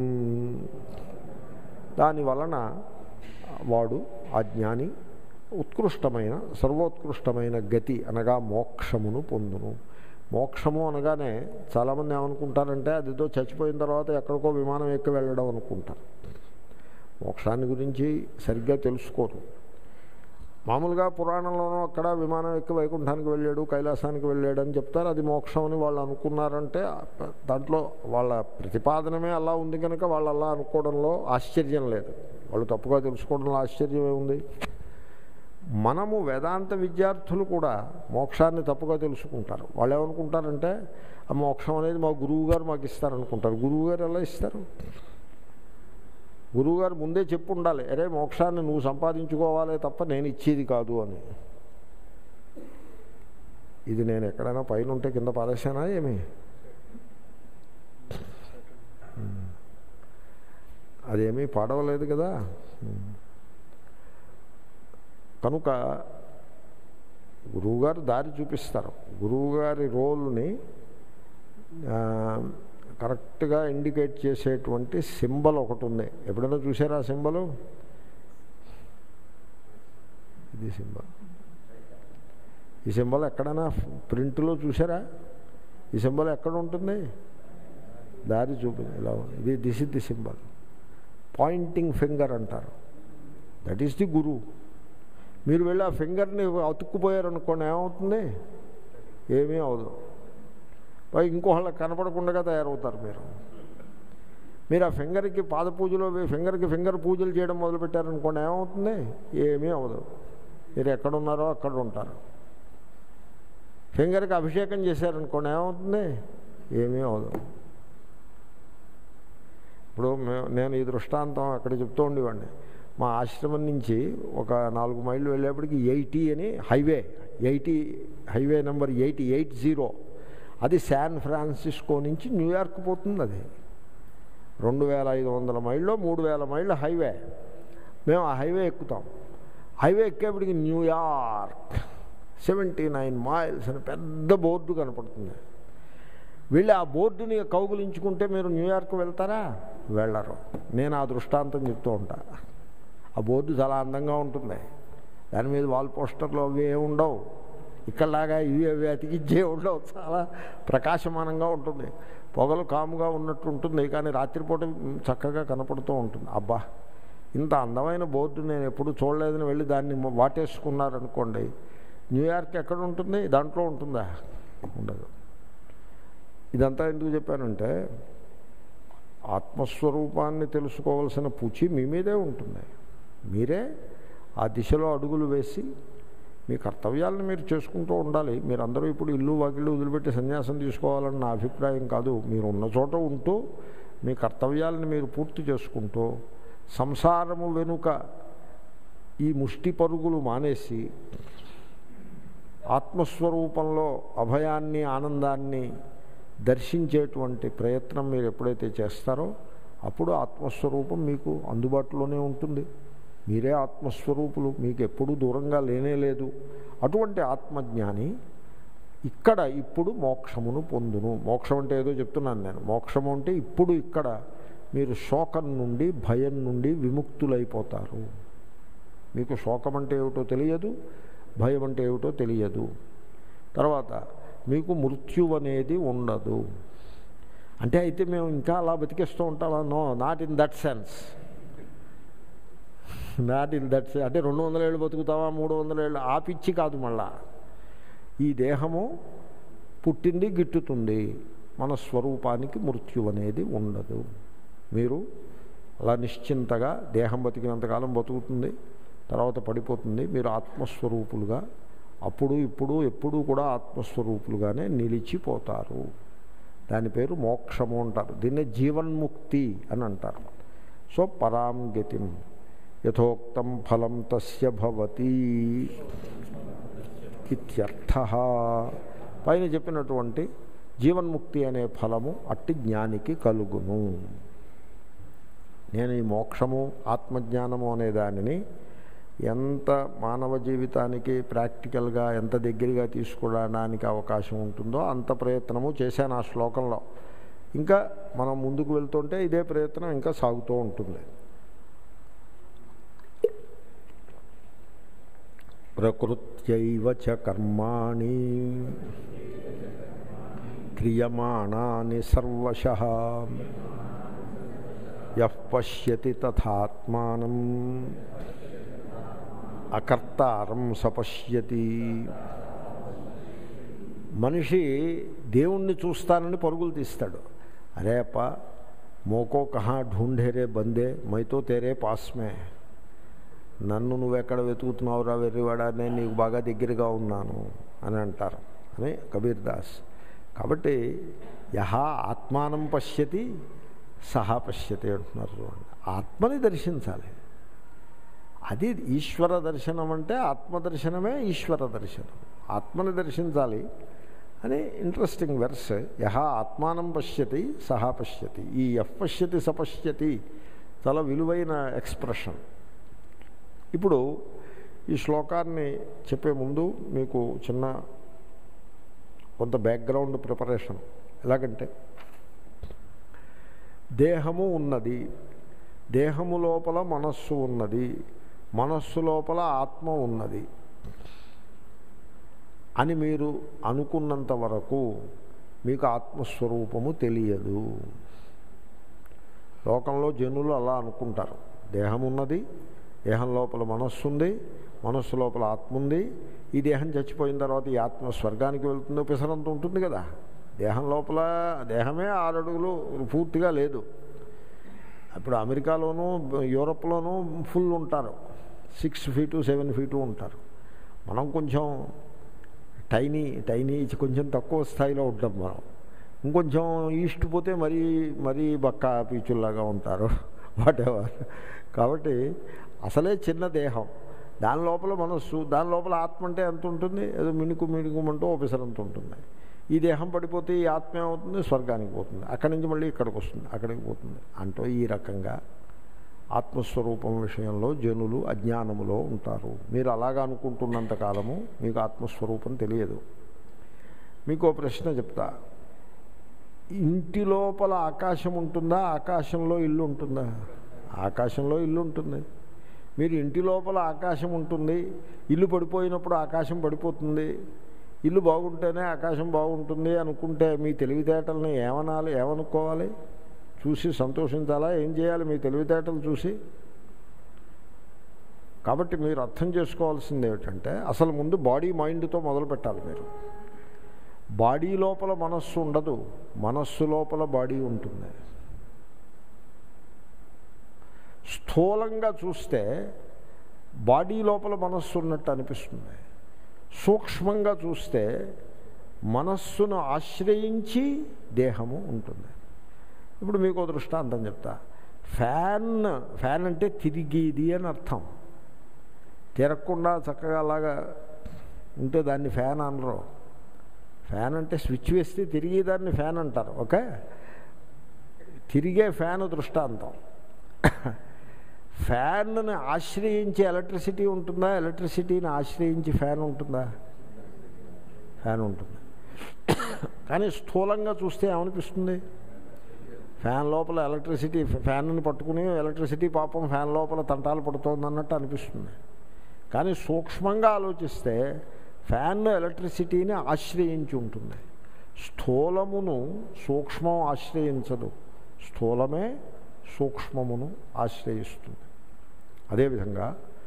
దాని వలన వాడు ఆ జ్ఞాని ఉత్కృష్టమైన సర్వోత్కృష్టమైన గతి అనగా మోక్షమును పొందును మోక్షము అనగానే చాలామంది ఏమనుకుంటారంటే అదితో చచ్చిపోయిన తర్వాత ఎక్కడికో విమానం ఎక్కి వెళ్ళడం అనుకుంటారు మోక్షాన్ని గురించి సరిగ్గా తెలుసుకోరు మామూలుగా పురాణంలోనూ అక్కడ విమానం ఎక్కి వైకుంఠానికి వెళ్ళాడు కైలాసానికి వెళ్ళాడు అని చెప్తారు అది మోక్షం అని వాళ్ళు అనుకున్నారంటే దాంట్లో వాళ్ళ ప్రతిపాదనమే అలా ఉంది కనుక వాళ్ళు అలా అనుకోవడంలో ఆశ్చర్యం లేదు వాళ్ళు తప్పుగా తెలుసుకోవడంలో ఆశ్చర్యం ఏముంది మనము వేదాంత విద్యార్థులు కూడా మోక్షాన్ని తప్పుగా తెలుసుకుంటారు వాళ్ళు ఏమనుకుంటారంటే ఆ మోక్షం అనేది మా గురువు గారు మాకు ఇస్తారనుకుంటారు గురువు గారు ఎలా ఇస్తారు గురువుగారు ముందే చెప్పు ఉండాలి అరే మోక్షాన్ని నువ్వు సంపాదించుకోవాలే తప్ప నేను ఇచ్చేది కాదు అని ఇది నేను ఎక్కడైనా పైన ఉంటే కింద పారేసానా ఏమి అదేమీ పాడవలేదు కదా కనుక గురువుగారు దారి చూపిస్తారు గురువుగారి రోల్ని ఆ, కరెక్ట్గా ఇండికేట్ చేసేటువంటి సింబల్ ఒకటి ఉంది ఎప్పుడైనా చూసారా ఆ సింబలు ఇది సింబల్ ఈ సింబల్ ఎక్కడైనా ప్రింట్లో చూసారా ఈ సింబల్ ఎక్కడ ఉంటుంది దారి చూపి ఇలా ఉంది. ఇది this is the symbol pointing finger అంటారు దట్ ఈస్ ది గురువు మీరు వెళ్ళి ఆ ఫింగర్ని అతుక్కుపోయారనుకోండి ఏమవుతుంది ఏమీ అవదు పై ఇంకోళ్ళకి కనపడకుండా తయారవుతారు మీరు మీరు ఆ ఫింగర్కి పాద పూజలో ఫింగర్కి ఫింగర్ పూజలు చేయడం మొదలుపెట్టారనుకోండి ఏమవుతుంది ఏమీ అవ్వదు మీరు ఎక్కడున్నారో అక్కడ ఉంటారు ఫింగర్కి అభిషేకం చేశారనుకోండి ఏమవుతుంది ఏమీ అవ్వదు ఇప్పుడు మే- నేను ఈ దృష్టాంతం అక్కడ చెప్తూ ఉండేవాడిని మా ఆశ్రమం నుంచి ఒక నాలుగు మైళ్ళు వెళ్ళేప్పటికి ఎయిటీ అని highway eighty highway number eighty eight zero అది శాన్ ఫ్రాన్సిస్కో నుంచి న్యూయార్క్ పోతుంది అది రెండు వేల ఐదు వందల మైళ్ళు మూడు వేల మైళ్ళు హైవే మేము ఆ హైవే ఎక్కుతాం హైవే ఎక్కేప్పటికి న్యూయార్క్ సెవెంటీ నైన్ మైల్స్ అని పెద్ద బోర్డు కనపడుతుంది వెళ్ళి ఆ బోర్డుని కౌగులించుకుంటే మీరు న్యూయార్క్ వెళ్తారా వెళ్ళరు నేను ఆ దృష్టాంతం చెప్తూ ఉంటా ఆ బోర్డు చాలా అందంగా ఉంటుంది దాని మీద వాల్ పోస్టర్లు అవి ఏమి ఉండవు ఇక్కడలాగా ఇవి అవి అతికిచ్చే ఉండవు చాలా ప్రకాశమానంగా ఉంటుంది పొగలు కాముగా ఉన్నట్టు ఉంటుంది కానీ రాత్రిపూట చక్కగా కనపడుతూ ఉంటుంది అబ్బా ఇంత అందమైన బోర్డు నేను ఎప్పుడు చూడలేదని వెళ్ళి దాన్ని వాటేసుకున్నారనుకోండి న్యూయార్క్ ఎక్కడ ఉంటుంది దాంట్లో ఉంటుందా ఉండదు ఇదంతా ఎందుకు చెప్పానంటే ఆత్మస్వరూపాన్ని తెలుసుకోవాల్సిన పూచి మీ మీదే ఉంటుంది మీరే ఆ దిశలో అడుగులు వేసి మీ కర్తవ్యాలను మీరు చేసుకుంటూ ఉండాలి మీరందరూ ఇప్పుడు ఇల్లు వాకిళ్ళు వదిలిపెట్టి సన్యాసం తీసుకోవాలని నా అభిప్రాయం కాదు మీరు ఉన్న చోట ఉంటూ మీ కర్తవ్యాలను మీరు పూర్తి చేసుకుంటూ సంసారము వెనుక ఈ ముష్టి పరుగులు మానేసి ఆత్మస్వరూపంలో అభయాన్ని ఆనందాన్ని దర్శించేటువంటి ప్రయత్నం మీరు ఎప్పుడైతే చేస్తారో అప్పుడు ఆత్మస్వరూపం మీకు అందుబాటులోనే ఉంటుంది మీరే ఆత్మస్వరూపులు మీకు ఎప్పుడూ దూరంగా లేనే లేదు అటువంటి ఆత్మజ్ఞాని ఇక్కడ ఇప్పుడు మోక్షమును పొందును మోక్షం అంటే ఏదో చెప్తున్నాను నేను మోక్షము అంటే ఇప్పుడు ఇక్కడ మీరు శోకం నుండి భయం నుండి విముక్తులైపోతారు మీకు శోకం అంటే ఏమిటో తెలియదు భయం అంటే ఏమిటో తెలియదు తర్వాత మీకు మృత్యు అనేది ఉండదు అంటే అయితే మేము ఇంకా అలా బతికేస్తూ ఉంటామా no not in that sense not in that అంటే రెండు వందల ఏళ్ళు బతుకుతావా మూడు వందల ఏళ్ళు ఆ పిచ్చి కాదు మళ్ళా ఈ దేహము పుట్టింది గిట్టుతుంది మన స్వరూపానికి మృత్యు అనేది ఉండదు మీరు అలా నిశ్చింతగా దేహం బతికినంతకాలం బతుకుతుంది తర్వాత పడిపోతుంది మీరు ఆత్మస్వరూపులుగా అప్పుడు ఇప్పుడు ఎప్పుడూ కూడా ఆత్మస్వరూపులుగానే నిలిచిపోతారు దాని పేరు మోక్షము అంటారు దీన్నే జీవన్ముక్తి అని అంటారు సో పరాం గతిం యథోక్తం ఫలం తస్య భవతి ఇత్యర్థ పైన చెప్పినటువంటి జీవన్ముక్తి అనే ఫలము అట్టి జ్ఞానికి కలుగును నేను ఈ మోక్షము ఆత్మజ్ఞానము అనే దానిని ఎంత మానవ జీవితానికి ప్రాక్టికల్గా ఎంత దగ్గరగా తీసుకోవడానికి అవకాశం ఉంటుందో అంత ప్రయత్నము చేశాను ఆ శ్లోకంలో ఇంకా మనం ముందుకు వెళ్తుంటే ఇదే ప్రయత్నం ఇంకా సాగుతూ ఉంటుంది ప్రకృత్యైవ చ కర్మాణి క్రియమాణాని సర్వశ యః పశ్యతి తథాత్మానం అకర్తారం సపశ్యతి మనిషి దేవుణ్ణి చూస్తానని పరుగులు తీస్తాడు అరే అప్ప మోకో కహా ఢూంఢేరే బందే మైతో తేరే పాస్మే నన్ను నువ్వెక్కడ వెతుకుతున్నావురా వెర్రివాడా నేను నీకు బాగా దగ్గరగా ఉన్నాను అని అంటారు అని కబీర్ దాస్ కాబట్టి యహ ఆత్మానం పశ్యతి సహా పశ్యతి అంటున్నారు చూడండి ఆత్మని దర్శించాలి అది ఈశ్వర దర్శనం అంటే ఆత్మదర్శనమే ఈశ్వర దర్శనం ఆత్మని దర్శించాలి అని ఇంట్రెస్టింగ్ వెర్స్ యహ ఆత్మానం పశ్యతి సహా పశ్యతి ఈ ఎఫ్ పశ్యతి సపశ్యతి చాలా విలువైన ఎక్స్ప్రెషన్ ఇప్పుడు ఈ శ్లోకాన్ని చెప్పే ముందు మీకు చిన్న కొంత బ్యాక్గ్రౌండ్ ప్రిపరేషన్ ఎలాగంటే దేహము ఉన్నది దేహము లోపల మనస్సు ఉన్నది మనస్సు లోపల ఆత్మ ఉన్నది అని మీరు అనుకున్నంత వరకు మీకు ఆత్మస్వరూపము తెలియదు లోకంలో జనులు అలా అనుకుంటారు దేహం ఉన్నది దేహం లోపల మనస్సు ఉంది మనస్సు లోపల ఆత్మ ఉంది ఈ దేహం చచ్చిపోయిన తర్వాత ఈ ఆత్మ స్వర్గానికి వెళ్తుందో పిసరంత ఉంటుంది కదా దేహం లోపల దేహమే ఆరు అడుగులు పూర్తిగా లేదు ఇప్పుడు అమెరికాలోనూ యూరప్లోనూ ఫుల్ ఉంటారు సిక్స్ ఫీటు సెవెన్ ఫీటు ఉంటారు మనం కొంచెం టైనీ టైనీ కొంచెం తక్కువ స్థాయిలో ఉంటాం మనం ఇంకొంచెం ఈస్ట్ పోతే మరీ మరీ బక్క పీచుల్లాగా ఉంటారు వాటెవర్ కాబట్టి అసలే చిన్న దేహం దాని లోపల మనస్సు దాని లోపల ఆత్మ అంటే ఎంత ఉంటుంది ఏదో మిణుకు మిణుకుమంటూ ఓపెసరంత ఉంటుంది ఈ దేహం పడిపోతే ఈ ఆత్మ ఏమవుతుంది స్వర్గానికి పోతుంది అక్కడి నుంచి మళ్ళీ ఇక్కడికి వస్తుంది అక్కడికి పోతుంది అంటూ ఈ రకంగా ఆత్మస్వరూపం విషయంలో జనులు అజ్ఞానములో ఉంటారు మీరు అలాగా అనుకుంటున్నంత కాలము మీకు ఆత్మస్వరూపం తెలియదు మీకు ఓ ప్రశ్న చెప్తా ఇంటి లోపల ఆకాశం ఉంటుందా ఆకాశంలో ఇల్లు ఉంటుందా ఆకాశంలో ఇల్లు ఉంటుంది మీరు ఇంటి లోపల ఆకాశం ఉంటుంది ఇల్లు పడిపోయినప్పుడు ఆకాశం పడిపోతుంది ఇల్లు బాగుంటేనే ఆకాశం బాగుంటుంది అనుకుంటే మీ తెలివితేటల్ని ఏమనాలి ఏమనుకోవాలి చూసి సంతోషించాలా ఏం చేయాలి మీ తెలివితేటలు చూసి కాబట్టి మీరు అర్థం చేసుకోవాల్సింది ఏమిటంటే అసలు ముందు బాడీ మైండ్తో మొదలు పెట్టాలి మీరు బాడీ లోపల మనస్సు ఉండదు మనస్సు లోపల బాడీ ఉంటుంది స్థూలంగా చూస్తే బాడీ లోపల మనస్సు ఉన్నట్టు అనిపిస్తుంది సూక్ష్మంగా చూస్తే మనస్సును ఆశ్రయించి దేహము ఉంటుంది ఇప్పుడు మీకు దృష్టాంతం చెప్తా ఫ్యాన్ ఫ్యాన్ అంటే తిరిగేది అని అర్థం తిరగకుండా చక్కగా అలాగా ఉంటే దాన్ని ఫ్యాన్ అనరు ఫ్యాన్ అంటే స్విచ్ వేస్తే తిరిగేదాన్ని ఫ్యాన్ అంటారు ఓకే తిరిగే ఫ్యాన్ దృష్టాంతం ఫ్యాన్ని ఆశ్రయించి ఎలక్ట్రిసిటీ ఉంటుందా ఎలక్ట్రిసిటీని ఆశ్రయించి ఫ్యాన్ ఉంటుందా ఫ్యాన్ ఉంటుంది కానీ స్థూలంగా చూస్తే ఏమనిపిస్తుంది ఫ్యాన్ లోపల ఎలక్ట్రిసిటీ ఫ్యాన్ని పట్టుకుని ఎలక్ట్రిసిటీ పాపం ఫ్యాన్ లోపల తంటాలు పడుతోంది అన్నట్టు అనిపిస్తుంది కానీ సూక్ష్మంగా ఆలోచిస్తే ఫ్యాన్ ఎలక్ట్రిసిటీని ఆశ్రయించి ఉంటుంది స్థూలమును సూక్ష్మం ఆశ్రయించదు స్థూలమే సూక్ష్మమును ఆశ్రయిస్తుంది అదేవిధంగా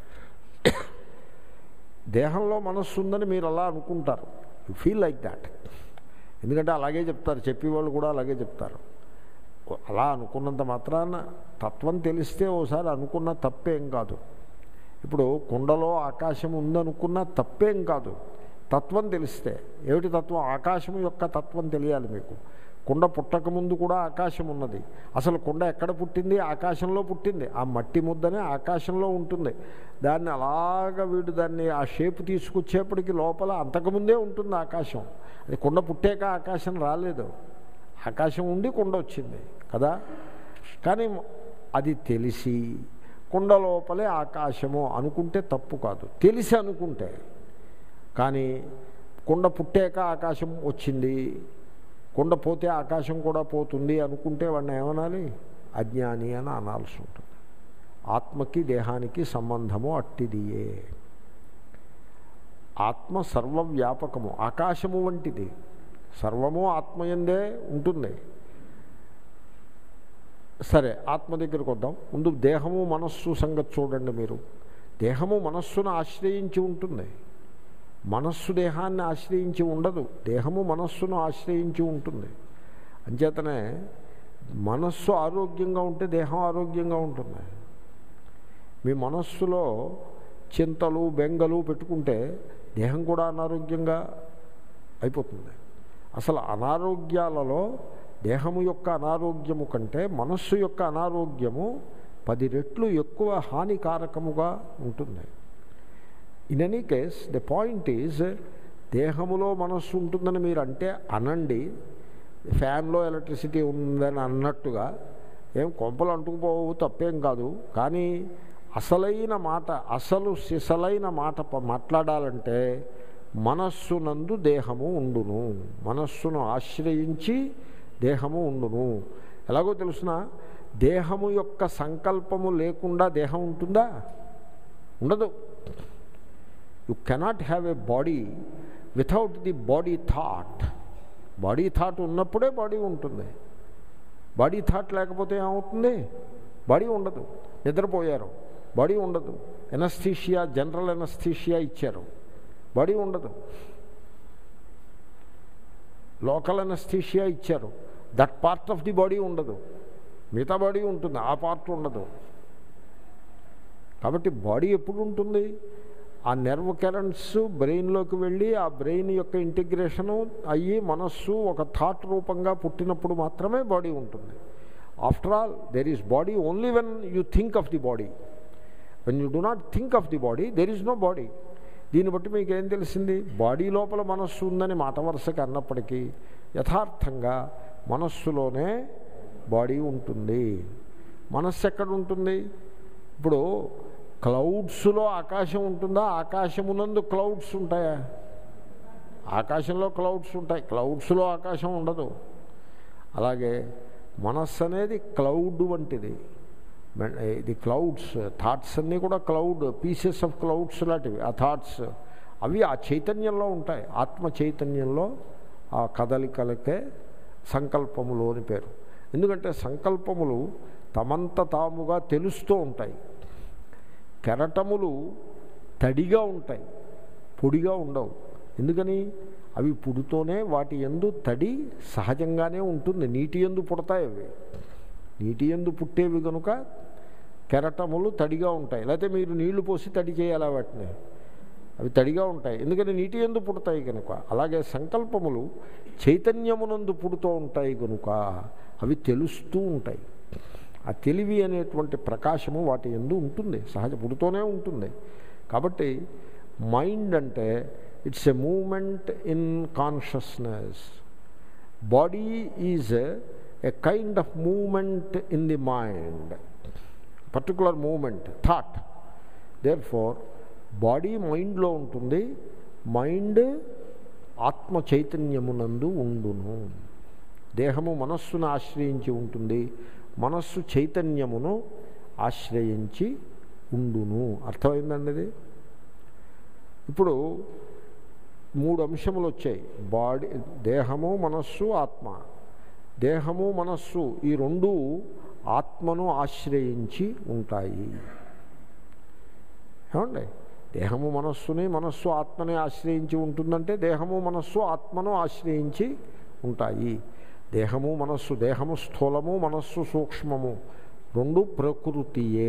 దేహంలో మనస్సు ఉందని మీరు అలా అనుకుంటారు యు ఫీల్ లైక్ దాట్ ఎందుకంటే అలాగే చెప్తారు చెప్పేవాళ్ళు కూడా అలాగే చెప్తారు అలా అనుకున్నంత మాత్రాన తత్వం తెలిస్తే ఓసారి అనుకున్న తప్పేం కాదు ఇప్పుడు కుండలో ఆకాశం ఉందనుకున్న తప్పేం కాదు తత్వం తెలిస్తే ఏమిటి తత్వం ఆకాశం యొక్క తత్వం తెలియాలి మీకు కుండ పుట్టక ముందు కూడా ఆకాశం ఉన్నది అసలు కుండ ఎక్కడ పుట్టింది ఆకాశంలో పుట్టింది ఆ మట్టి ముద్దనే ఆకాశంలో ఉంటుంది దాన్ని అలాగ వీడు దాన్ని ఆ షేప్ తీసుకొచ్చేప్పటికి లోపల అంతకుముందే ఉంటుంది ఆకాశం అది కుండ పుట్టాక ఆకాశం రాలేదు ఆకాశం ఉండి కుండ వచ్చింది కదా కానీ అది తెలిసి కుండ లోపలే ఆకాశము అనుకుంటే తప్పు కాదు తెలిసి అనుకుంటే కానీ కుండ పుట్టాక ఆకాశం వచ్చింది కుండ పోతే ఆకాశం కూడా పోతుంది అనుకుంటే వాడిని ఏమనాలి అజ్ఞాని అని అనాల్సి ఉంటుంది ఆత్మకి దేహానికి సంబంధము అట్టిదియే ఆత్మ సర్వవ్యాపకము ఆకాశము వంటిది సర్వము ఆత్మయందే ఉంటుంది సరే ఆత్మ దగ్గరికి వద్దాం ముందు దేహము మనస్సు సంగతి చూడండి మీరు దేహము మనస్సును ఆశ్రయించి ఉంటుంది మనస్సు దేహాన్ని ఆశ్రయించి ఉండదు దేహము మనస్సును ఆశ్రయించి ఉంటుంది అంచేతనే మనస్సు ఆరోగ్యంగా ఉంటే దేహం ఆరోగ్యంగా ఉంటుంది మీ మనస్సులో చింతలు బెంగలు పెట్టుకుంటే దేహం కూడా అనారోగ్యంగా అయిపోతుంది అసలు అనారోగ్యాలలో దేహము యొక్క అనారోగ్యము కంటే మనస్సు యొక్క అనారోగ్యము పది రెట్లు ఎక్కువ హానికారకముగా ఉంటుంది in any case the point is దేహములో మనస్సు ఉంటుందని మీరు అంటే అనండి ఫ్యాన్లో ఎలక్ట్రిసిటీ ఉందని అన్నట్టుగా ఏం కొంపలు అంటుకుపోవు తప్పేం కాదు కానీ అసలైన మాట అసలు సిసలైన మాట ప- మాట్లాడాలంటే మనస్సునందు దేహము ఉండును మనస్సును ఆశ్రయించి దేహము ఉండును ఎలాగో తెలుసిన దేహము యొక్క సంకల్పము లేకుండా దేహం ఉంటుందా ఉండదు you cannot have a body without the body thought body thought ఉన్నప్పుడే బాడీ ఉంటుంది బాడీ థాట్ లేకపోతే ఏమవుతుంది బాడీ ఉండదు నిద్రపోయారు బాడీ ఉండదు ఎనస్థీషియా జనరల్ ఎనస్థీషియా ఇచ్చారు బాడీ ఉండదు లోకల్ ఎనస్థీషియా ఇచ్చారు that part of the body ఉండదు మిగతా బాడీ ఉంటుంది ఆ పార్ట్ ఉండదు కాబట్టి బాడీ ఎప్పుడు ఉంటుంది ఆ నెర్వ్ కరెంట్స్ బ్రెయిన్లోకి వెళ్ళి ఆ బ్రెయిన్ యొక్క ఇంటిగ్రేషను అయ్యి మనస్సు ఒక థాట్ రూపంగా పుట్టినప్పుడు మాత్రమే బాడీ ఉంటుంది after all there is body only when you think of the body when you do not think of the body there is no body దీన్ని బట్టి మీకు ఏం తెలిసింది బాడీ లోపల మనస్సు ఉందని మాట వరుసకి అన్నప్పటికీ యథార్థంగా మనస్సులోనే బాడీ ఉంటుంది మనస్సు ఎక్కడ ఉంటుంది ఇప్పుడు క్లౌడ్స్లో ఆకాశం ఉంటుందా ఆకాశమునందు క్లౌడ్స్ ఉంటాయా ఆకాశంలో క్లౌడ్స్ ఉంటాయి క్లౌడ్స్లో ఆకాశం ఉండదు అలాగే మనస్సు అనేది క్లౌడ్ వంటిది మె- ఇది క్లౌడ్స్ థాట్స్ అన్నీ కూడా క్లౌడ్ పీసెస్ ఆఫ్ క్లౌడ్స్ లాంటివి ఆ థాట్స్ అవి ఆ చైతన్యంలో ఉంటాయి ఆత్మ చైతన్యంలో ఆ కదలికలకే సంకల్పములు అని పేరు ఎందుకంటే సంకల్పములు తమంత తాముగా తెలుస్తూ ఉంటాయి కెరటములు తడిగా ఉంటాయి పొడిగా ఉండవు ఎందుకని అవి పుడుతోనే వాటి ఎందు తడి సహజంగానే ఉంటుంది నీటి ఎందు పుడతాయి అవి నీటి ఎందు పుట్టేవి కనుక కెరటములు తడిగా ఉంటాయి లేకపోతే మీరు నీళ్లు పోసి తడి చేయాలా వాటిని అవి తడిగా ఉంటాయి ఎందుకని నీటి ఎందు పుడతాయి కనుక అలాగే సంకల్పములు చైతన్యమునందు పుడుతూ ఉంటాయి కనుక అవి తెలుస్తూ ఉంటాయి ఆ తెలివి అనేటువంటి ప్రకాశము వాటి ఎందు ఉంటుంది సహజ పుడుతూనే ఉంటుంది కాబట్టి మైండ్ అంటే it's a moment in consciousness body is a kind of moment in the mind particular moment thought therefore body మైండ్లో ఉంటుంది మైండ్ ఆత్మ చైతన్యమునందు ఉండును దేహము మనస్సును ఆశ్రయించి ఉంటుంది మనస్సు చైతన్యమును ఆశ్రయించి ఉండును అర్థమైందండి ఇది ఇప్పుడు మూడు అంశములు వచ్చాయి బాడీ దేహము మనస్సు ఆత్మ దేహము మనస్సు ఈ రెండు ఆత్మను ఆశ్రయించి ఉంటాయి ఏమండి దేహము మనస్సుని మనస్సు ఆత్మని ఆశ్రయించి ఉంటుందంటే దేహము మనస్సు ఆత్మను ఆశ్రయించి ఉంటాయి దేహము మనస్సు దేహము స్థూలము మనస్సు సూక్ష్మము రెండు ప్రకృతియే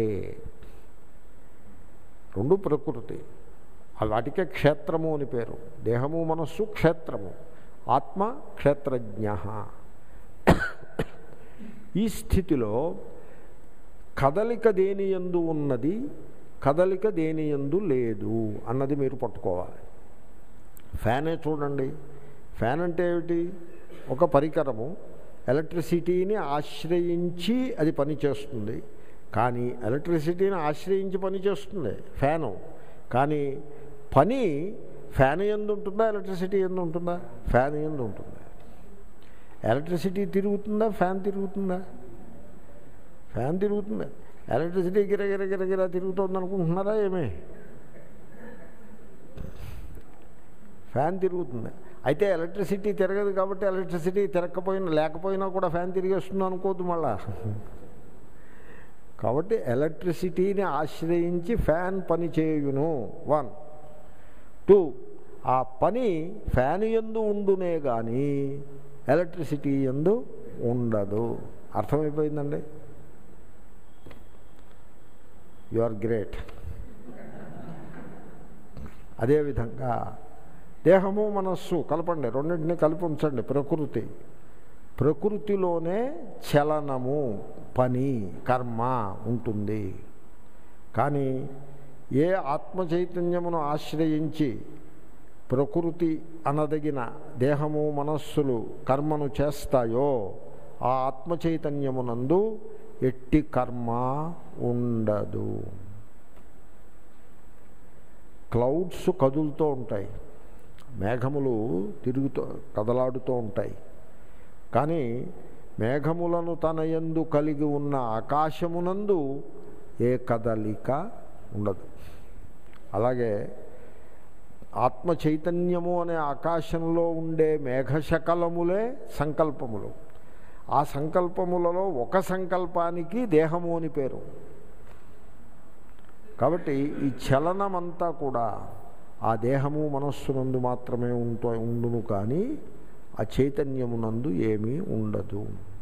రెండు ప్రకృతి ఆ వాటికే క్షేత్రము అని పేరు దేహము మనస్సు క్షేత్రము ఆత్మ క్షేత్రజ్ఞ ఈ స్థితిలో కదలిక దేని యందు ఉన్నది కదలిక దేని యందు లేదు అన్నది మీరు పట్టుకోవాలి ఫ్యానే చూడండి ఫ్యాన్ అంటే ఏమిటి ఒక పరికరము ఎలక్ట్రిసిటీని ఆశ్రయించి అది పనిచేస్తుంది కానీ ఎలక్ట్రిసిటీని ఆశ్రయించి పనిచేస్తుంది ఫ్యాను కానీ పని ఫ్యాన్ ఎందు ఉంటుందా ఎలక్ట్రిసిటీ ఎందు ఉంటుందా ఫ్యాన్ ఎందు ఉంటుంది ఎలక్ట్రిసిటీ తిరుగుతుందా ఫ్యాన్ తిరుగుతుందా ఫ్యాన్ తిరుగుతుందా ఎలక్ట్రిసిటీ గిరగిర గిరగిర తిరుగుతుంది అనుకుంటున్నారా ఏమే ఫ్యాన్ తిరుగుతుంది అయితే ఎలక్ట్రిసిటీ తిరగదు కాబట్టి ఎలక్ట్రిసిటీ తిరగకపోయినా లేకపోయినా కూడా ఫ్యాన్ తిరిగేస్తుంది అనుకోవద్దు మళ్ళా కాబట్టి ఎలక్ట్రిసిటీని ఆశ్రయించి ఫ్యాన్ పని చేయును వన్ టూ ఆ పని ఫ్యాన్ ఎందు ఉండునే కానీ ఎలక్ట్రిసిటీ ఎందు ఉండదు అర్థమైపోయిందండి యు ఆర్ గ్రేట్ అదేవిధంగా దేహము మనస్సు కలపండి రెండింటిని కలిపి ఉంచండి ప్రకృతి ప్రకృతిలోనే చలనము పని కర్మ ఉంటుంది కానీ ఏ ఆత్మ చైతన్యమును ఆశ్రయించి ప్రకృతి అనదగిన దేహము మనస్సులు కర్మను చేస్తాయో ఆ ఆత్మ చైతన్యమునందు ఎట్టి కర్మ ఉండదు క్లౌడ్స్ కదులుతూ ఉంటాయి మేఘములు తిరుగుతూ కదలాడుతూ ఉంటాయి కానీ మేఘములను తన యందు కలిగి ఉన్న ఆకాశమునందు ఏ కదలిక ఉండదు అలాగే ఆత్మ చైతన్యము అనే ఆకాశంలో ఉండే మేఘశకలములే సంకల్పములు ఆ సంకల్పములలో ఒక సంకల్పానికి దేహము అని పేరు కాబట్టి ఈ చలనమంతా కూడా ఆ దేహము మనస్సునందు మాత్రమే ఉంటూ ఉండును కానీ ఆ చైతన్యమునందు ఏమీ ఉండదు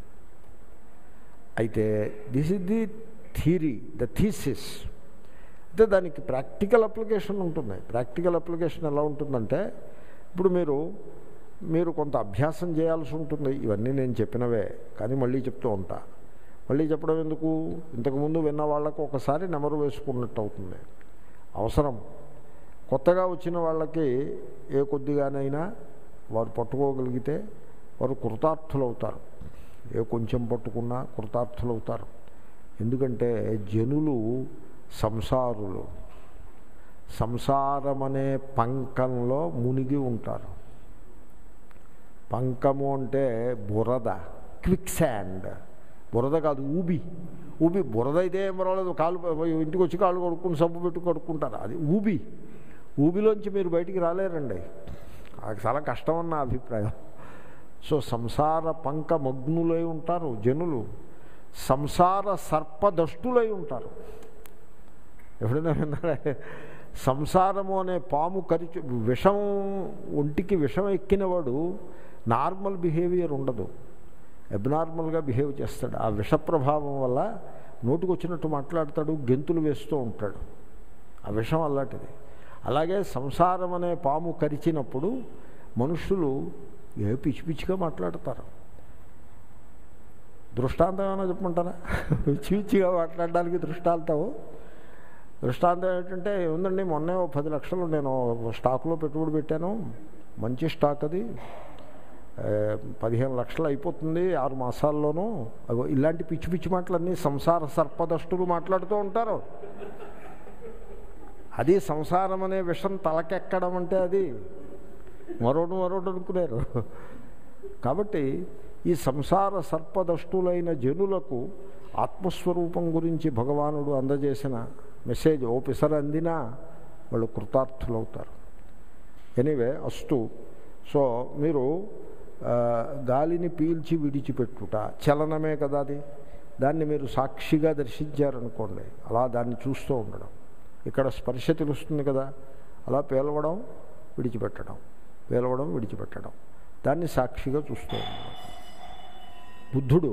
అయితే this is the theory the thesis అయితే దానికి ప్రాక్టికల్ అప్లికేషన్ ఉంటుంది ప్రాక్టికల్ అప్లికేషన్ ఎలా ఉంటుందంటే ఇప్పుడు మీరు మీరు కొంత అభ్యాసం చేయాల్సి ఉంటుంది ఇవన్నీ నేను చెప్పినవే కానీ మళ్ళీ చెప్తూ ఉంటా మళ్ళీ చెప్పడం ఎందుకు ఇంతకుముందు విన్న వాళ్ళకు ఒకసారి నెమరు వేసుకున్నట్టు అవుతుంది అవసరం కొత్తగా వచ్చిన వాళ్ళకి ఏ కొద్దిగానైనా వారు పట్టుకోగలిగితే వారు కృతార్థులు అవుతారు ఏ కొంచెం పట్టుకున్నా కృతార్థులు అవుతారు ఎందుకంటే జనులు సంసారులు సంసారమనే పంకంలో మునిగి ఉంటారు పంకము అంటే బురద క్విక్ శాండ్ బురద కాదు ఊబి ఊబి బురద అయితే ఏం పర్వాలేదు కాలు ఇంటికి వచ్చి కాళ్ళు కడుక్కుని సబ్బు పెట్టి కడుక్కుంటారు అది ఊబి ఊబిలోంచి మీరు బయటికి రాలేరండి అది చాలా కష్టం అన్న అభిప్రాయం సో సంసార పంక మగ్నులై ఉంటారు జనులు సంసార సర్పదష్టులై ఉంటారు ఎప్పుడైనా విన్నారా సంసారము అనే పాము కరిచి విషం ఒంటికి విషం ఎక్కినవాడు నార్మల్ బిహేవియర్ ఉండదు అబ్నార్మల్గా బిహేవ్ చేస్తాడు ఆ విష ప్రభావం వల్ల నోటుకు వచ్చినట్టు మాట్లాడతాడు గెంతులు వేస్తూ ఉంటాడు ఆ విషం అలాంటిది అలాగే సంసారం అనే పాము కరిచినప్పుడు మనుషులు ఏ పిచ్చి పిచ్చిగా మాట్లాడతారు దృష్టాంతం ఏమైనా చెప్పమంటారా పిచ్చి పిచ్చిగా మాట్లాడడానికి దృష్టాంతం దృష్టాంతం ఏంటంటే ఏముందండి మొన్నే ఓ పది లక్షలు నేను స్టాక్లో పెట్టుబడి పెట్టాను మంచి స్టాక్ అది పదిహేను లక్షలు అయిపోతుంది ఆరు మాసాల్లోనూ అగో ఇలాంటి పిచ్చి పిచ్చి మాటలన్నీ సంసార సర్పదష్టులు మాట్లాడుతూ ఉంటారు అది సంసారం అనే విషం తలకెక్కడం అంటే అది మరోడు మరోడు అనుకునేరు కాబట్టి ఈ సంసార సర్పదష్టులైన జనులకు ఆత్మస్వరూపం గురించి భగవానుడు అందజేసిన మెసేజ్ ఓ పిసర అందినా వాళ్ళు కృతార్థులవుతారు ఎనీవే అస్తు సో మీరు ఆ, గాలిని పీల్చి విడిచిపెట్టుట చలనమే కదా అది దాన్ని మీరు సాక్షిగా దర్శించారనుకోండి అలా దాన్ని చూస్తూ ఉండడం ఇక్కడ స్పర్శ తెలుస్తుంది కదా అలా పేలవడం విడిచిపెట్టడం పేలవడం విడిచిపెట్టడం దాన్ని సాక్షిగా చూస్తూ ఉండడం బుద్ధుడు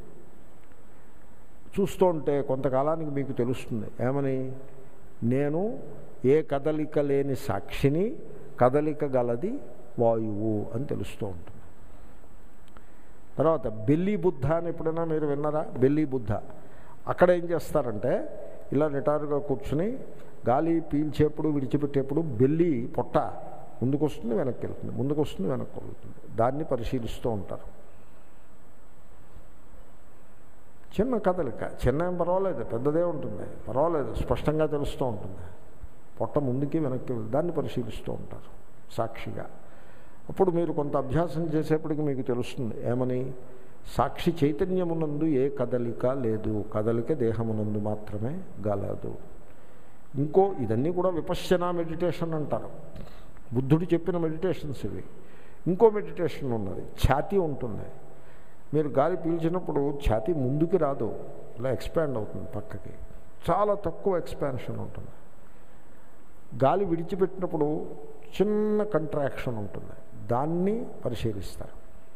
చూస్తూ ఉంటే కొంతకాలానికి మీకు తెలుస్తుంది ఏమని నేను ఏ కదలిక లేని సాక్షిని కదలిక గలది వాయువు అని తెలుస్తూ ఉంటుంది తర్వాత బెల్లి బుద్ధ అని ఎప్పుడైనా మీరు విన్నారా బెల్లి బుద్ధ అక్కడ ఏం చేస్తారంటే ఇలా నిటారుగా కూర్చుని గాలి పీల్చేప్పుడు విడిచిపెట్టేప్పుడు బెల్లి పొట్ట ముందుకు వస్తుంది వెనక్కి వెళ్తుంది ముందుకు వస్తుంది వెనక్కి వెళ్తుంది దాన్ని పరిశీలిస్తూ ఉంటారు చిన్న కదలిక చిన్న ఏం పర్వాలేదు పెద్దదే ఉంటుంది పర్వాలేదు స్పష్టంగా తెలుస్తూ ఉంటుంది పొట్ట ముందుకి వెనక్కి వెళ్తుంది దాన్ని పరిశీలిస్తూ ఉంటారు సాక్షిగా అప్పుడు మీరు కొంత అభ్యాసం చేసేప్పటికి మీకు తెలుస్తుంది ఏమని సాక్షి చైతన్యమునందు ఏ కదలిక లేదు కదలిక దేహమునందు మాత్రమే గలదు ఇంకో ఇదన్నీ కూడా విపశ్యనా మెడిటేషన్ అంటారు బుద్ధుడు చెప్పిన మెడిటేషన్స్ ఇవి ఇంకో మెడిటేషన్ ఉన్నది ఛాతీ ఉంటుంది మీరు గాలి పీల్చినప్పుడు ఛాతీ ముందుకి రాదు ఇలా ఎక్స్పాండ్ అవుతుంది పక్కకి చాలా తక్కువ ఎక్స్పాన్షన్ ఉంటుంది గాలి విడిచిపెట్టినప్పుడు చిన్న కంట్రాక్షన్ ఉంటుంది దాన్ని పరిశీలిస్తారు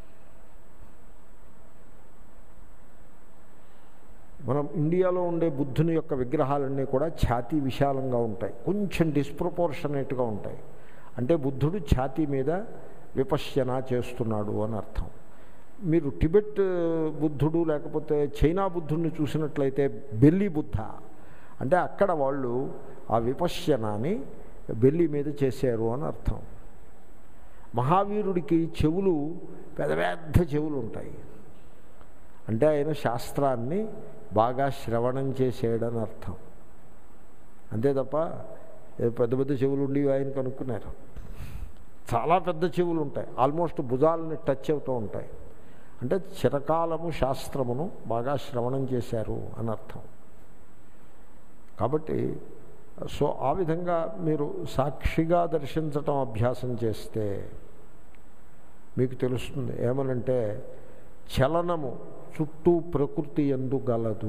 మనం ఇండియాలో ఉండే బుద్ధుని యొక్క విగ్రహాలన్నీ కూడా ఛాతీ విశాలంగా ఉంటాయి కొంచెం డిస్ప్రపోర్షనేట్గా ఉంటాయి అంటే బుద్ధుడు ఛాతీ మీద విపశ్యన చేస్తున్నాడు అని అర్థం మీరు టిబెట్ బుద్ధుడు లేకపోతే చైనా బుద్ధుడిని చూసినట్లయితే బెల్లి బుద్ధ అంటే అక్కడ వాళ్ళు ఆ విపశ్యనాన్ని బెల్లి మీద చేశారు అని అర్థం మహావీరుడికి చెవులు పెద్ద పెద్ద చెవులు ఉంటాయి అంటే ఆయన శాస్త్రాన్ని బాగా శ్రవణం చేసేయడని అర్థం అంతే తప్ప ఏ పెద్ద పెద్ద చెవులు ఉండి ఆయన కనుక్కున్నారు చాలా పెద్ద చెవులు ఉంటాయి ఆల్మోస్ట్ భుజాలని టచ్ అవుతూ ఉంటాయి అంటే చిరకాలము శాస్త్రమును బాగా శ్రవణం చేశారు అని అర్థం కాబట్టి సో ఆ విధంగా మీరు సాక్షిగా దర్శించటం అభ్యాసం చేస్తే మీకు తెలుస్తుంది ఏమనంటే చలనము చుట్టూ ప్రకృతి ఎందు గలదు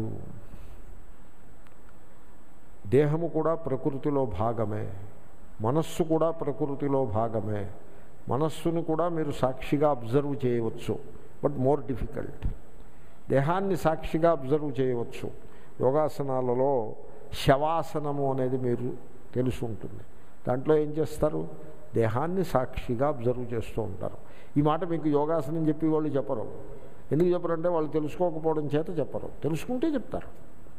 దేహము కూడా ప్రకృతిలో భాగమే మనస్సు కూడా ప్రకృతిలో భాగమే మనస్సుని కూడా మీరు సాక్షిగా అబ్జర్వ్ చేయవచ్చు బట్ మోర్ డిఫికల్ట్ దేహాన్ని సాక్షిగా అబ్జర్వ్ చేయవచ్చు యోగాసనాలలో శవాసనము అనేది మీరు తెలిసి ఉంటుంది దాంట్లో ఏం చేస్తారు దేహాన్ని సాక్షిగా అబ్జర్వ్ చేస్తూ ఉంటారు ఈ మాట మీకు యోగాసనం చెప్పి వాళ్ళు చెప్పరు ఎందుకు చెప్పరంటే వాళ్ళు తెలుసుకోకపోవడం చేత చెప్పరు తెలుసుకుంటే చెప్తారు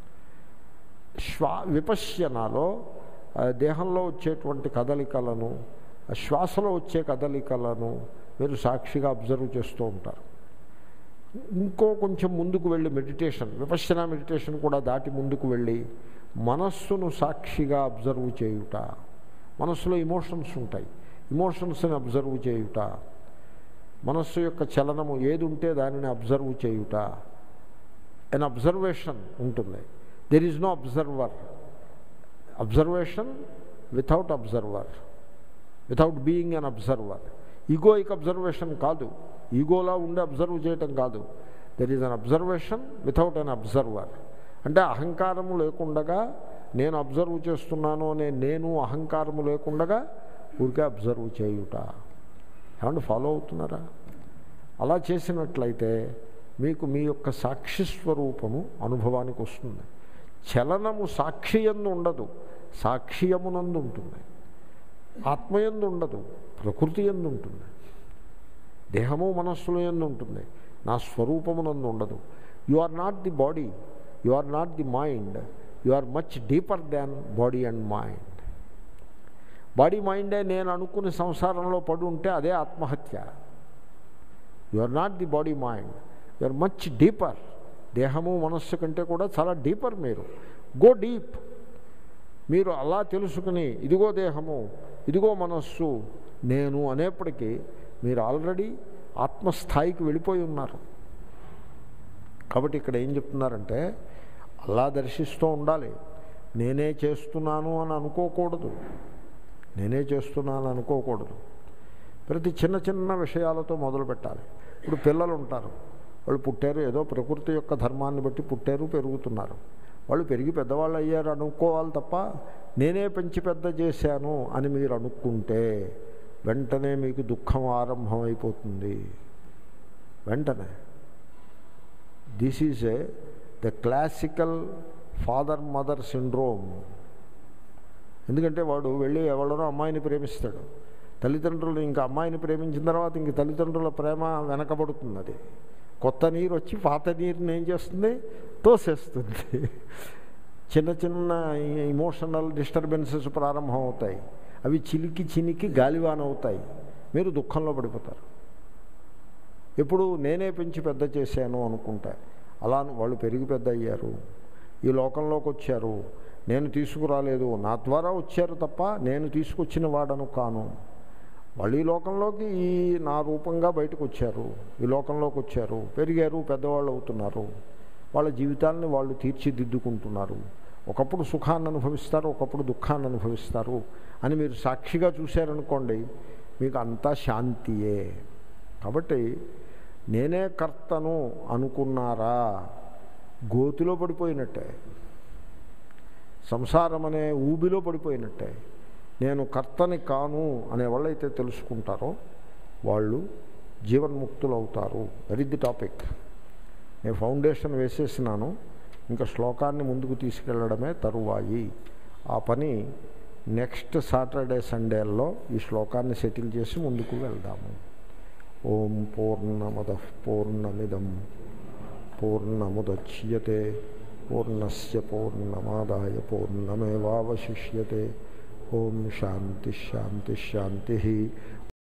శ్వా విపశ్యనాలో ఆ, దేహంలో వచ్చేటువంటి కదలికలను ఆ శ్వాసలో వచ్చే కదలికలను మీరు సాక్షిగా అబ్జర్వ్ చేస్తూ ఉంటారు ఇంకో కొంచెం ముందుకు వెళ్ళి మెడిటేషన్ విపశ్యన మెడిటేషన్ కూడా దాటి ముందుకు వెళ్ళి మనస్సును సాక్షిగా అబ్జర్వ్ చేయుట మనస్సులో ఇమోషన్స్ ఉంటాయి ఇమోషన్స్ని అబ్జర్వ్ చేయుట మనస్సు యొక్క చలనము ఏది ఉంటే దానిని అబ్జర్వ్ చేయుట అన్ అబ్జర్వేషన్ ఉంటుంది there is no observer observation without observer without being an observer egoic observation కాదు ఈగోలా ఉండి అబ్జర్వ్ చేయటం కాదు there is an observation without an observer అంటే అహంకారము లేకుండగా నేను అబ్జర్వ్ చేస్తున్నాను అనే నేను అహంకారము లేకుండగా ఊరికే అబ్జర్వ్ చేయుట ఏమంటే ఫాలో అవుతున్నారా అలా చేసినట్లయితే మీకు మీ యొక్క సాక్షి స్వరూపము అనుభవానికి వస్తుంది చలనము సాక్షియందు ఉండదు సాక్ష్యమునందు ఉంటుంది ఆత్మయందు ఉండదు ప్రకృతి ఎందు ఉంటుంది దేహము మనస్సులో ఎందు ఉంటుంది నా స్వరూపమునందు ఉండదు you are not the body you are not the mind you are much deeper than body and mind body మైండే నేను అనుకుని సంసారంలో పడి ఉంటే అదే ఆత్మహత్య you are not the body mind you are much deeper దేహము మనస్సు కంటే కూడా చాలా డీపర్ మీరు గో డీప్ మీరు అలా తెలుసుకుని ఇదిగో దేహము ఇదిగో మనస్సు నేను అనేప్పటికీ మీరు ఆల్రెడీ ఆత్మస్థాయికి వెళ్ళిపోయి ఉన్నారు కాబట్టి ఇక్కడ ఏం చెప్తున్నారంటే అలా దర్శిస్తూ ఉండాలి నేనే చేస్తున్నాను అని అనుకోకూడదు నేనే చేస్తున్నాను అనుకోకూడదు ప్రతి చిన్న చిన్న విషయాలతో మొదలు పెట్టాలి ఇప్పుడు పిల్లలు ఉంటారు వాళ్ళు పుట్టారు ఏదో ప్రకృతి యొక్క ధర్మాన్ని బట్టి పుట్టారు పెరుగుతున్నారు వాళ్ళు పెరిగి పెద్దవాళ్ళు అయ్యారు అనుకోవాలి తప్ప నేనే పెంచి పెద్ద చేశాను అని మీరు అనుకుంటే వెంటనే మీకు దుఃఖం ఆరంభమైపోతుంది వెంటనే this is a the classical father mother syndrome ఎందుకంటే వాడు వెళ్ళి ఎవరినో అమ్మాయిని ప్రేమిస్తాడు తల్లిదండ్రులు ఇంకా అమ్మాయిని ప్రేమించిన తర్వాత ఇంక తల్లిదండ్రుల ప్రేమ వెనకబడుతుంది అది కొత్త నీరు వచ్చి పాత నీరుని ఏం చేస్తుంది తోసేస్తుంది చిన్న చిన్న ఇమోషనల్ డిస్టర్బెన్సెస్ ప్రారంభం అవుతాయి అవి చిలికి చినికి గాలివాన అవుతాయి మీరు దుఃఖంలో పడిపోతారు ఎప్పుడు నేనే పెంచి పెద్ద చేశాను అనుకుంటా అలా వాళ్ళు పెరిగి పెద్ద అయ్యారు ఈ లోకంలోకి వచ్చారు నేను తీసుకురాలేదు నా ద్వారా వచ్చారు తప్ప నేను తీసుకొచ్చిన వాడను కాను వాళ్ళు ఈ లోకంలోకి ఈ నా రూపంగా బయటకు వచ్చారు ఈ లోకంలోకి వచ్చారు పెరిగారు పెద్దవాళ్ళు అవుతున్నారు వాళ్ళ జీవితాలని వాళ్ళు తీర్చిదిద్దుకుంటున్నారు ఒకప్పుడు సుఖాన్ని అనుభవిస్తారు ఒకప్పుడు దుఃఖాన్ని అనుభవిస్తారు అని మీరు సాక్షిగా చూశారనుకోండి మీకు అంతా శాంతియే కాబట్టి నేనే కర్తను అనుకున్నారా గోతిలో పడిపోయినట్టే సంసారం అనే ఊబిలో పడిపోయినట్టే నేను కర్తని కాను అనే వాళ్ళైతే తెలుసుకుంటారో వాళ్ళు జీవన్ముక్తులు అవుతారు దట్ ఇస్ ది టాపిక్ నేను ఫౌండేషన్ వేసేసినాను ఇంకా శ్లోకాన్ని ముందుకు తీసుకెళ్ళడమే తరువాయి ఆ పని నెక్స్ట్ సాటర్డే సండేల్లో ఈ శ్లోకాన్ని సెటిల్ చేసి ముందుకు వెళ్దాము ఓం పూర్ణమద పూర్ణమిదం పూర్ణముద్యతే పూర్ణస్ పూర్ణమాదాయ పూర్ణమేవాశిష్యతే ఓం శాంతి శాంతి శాంతి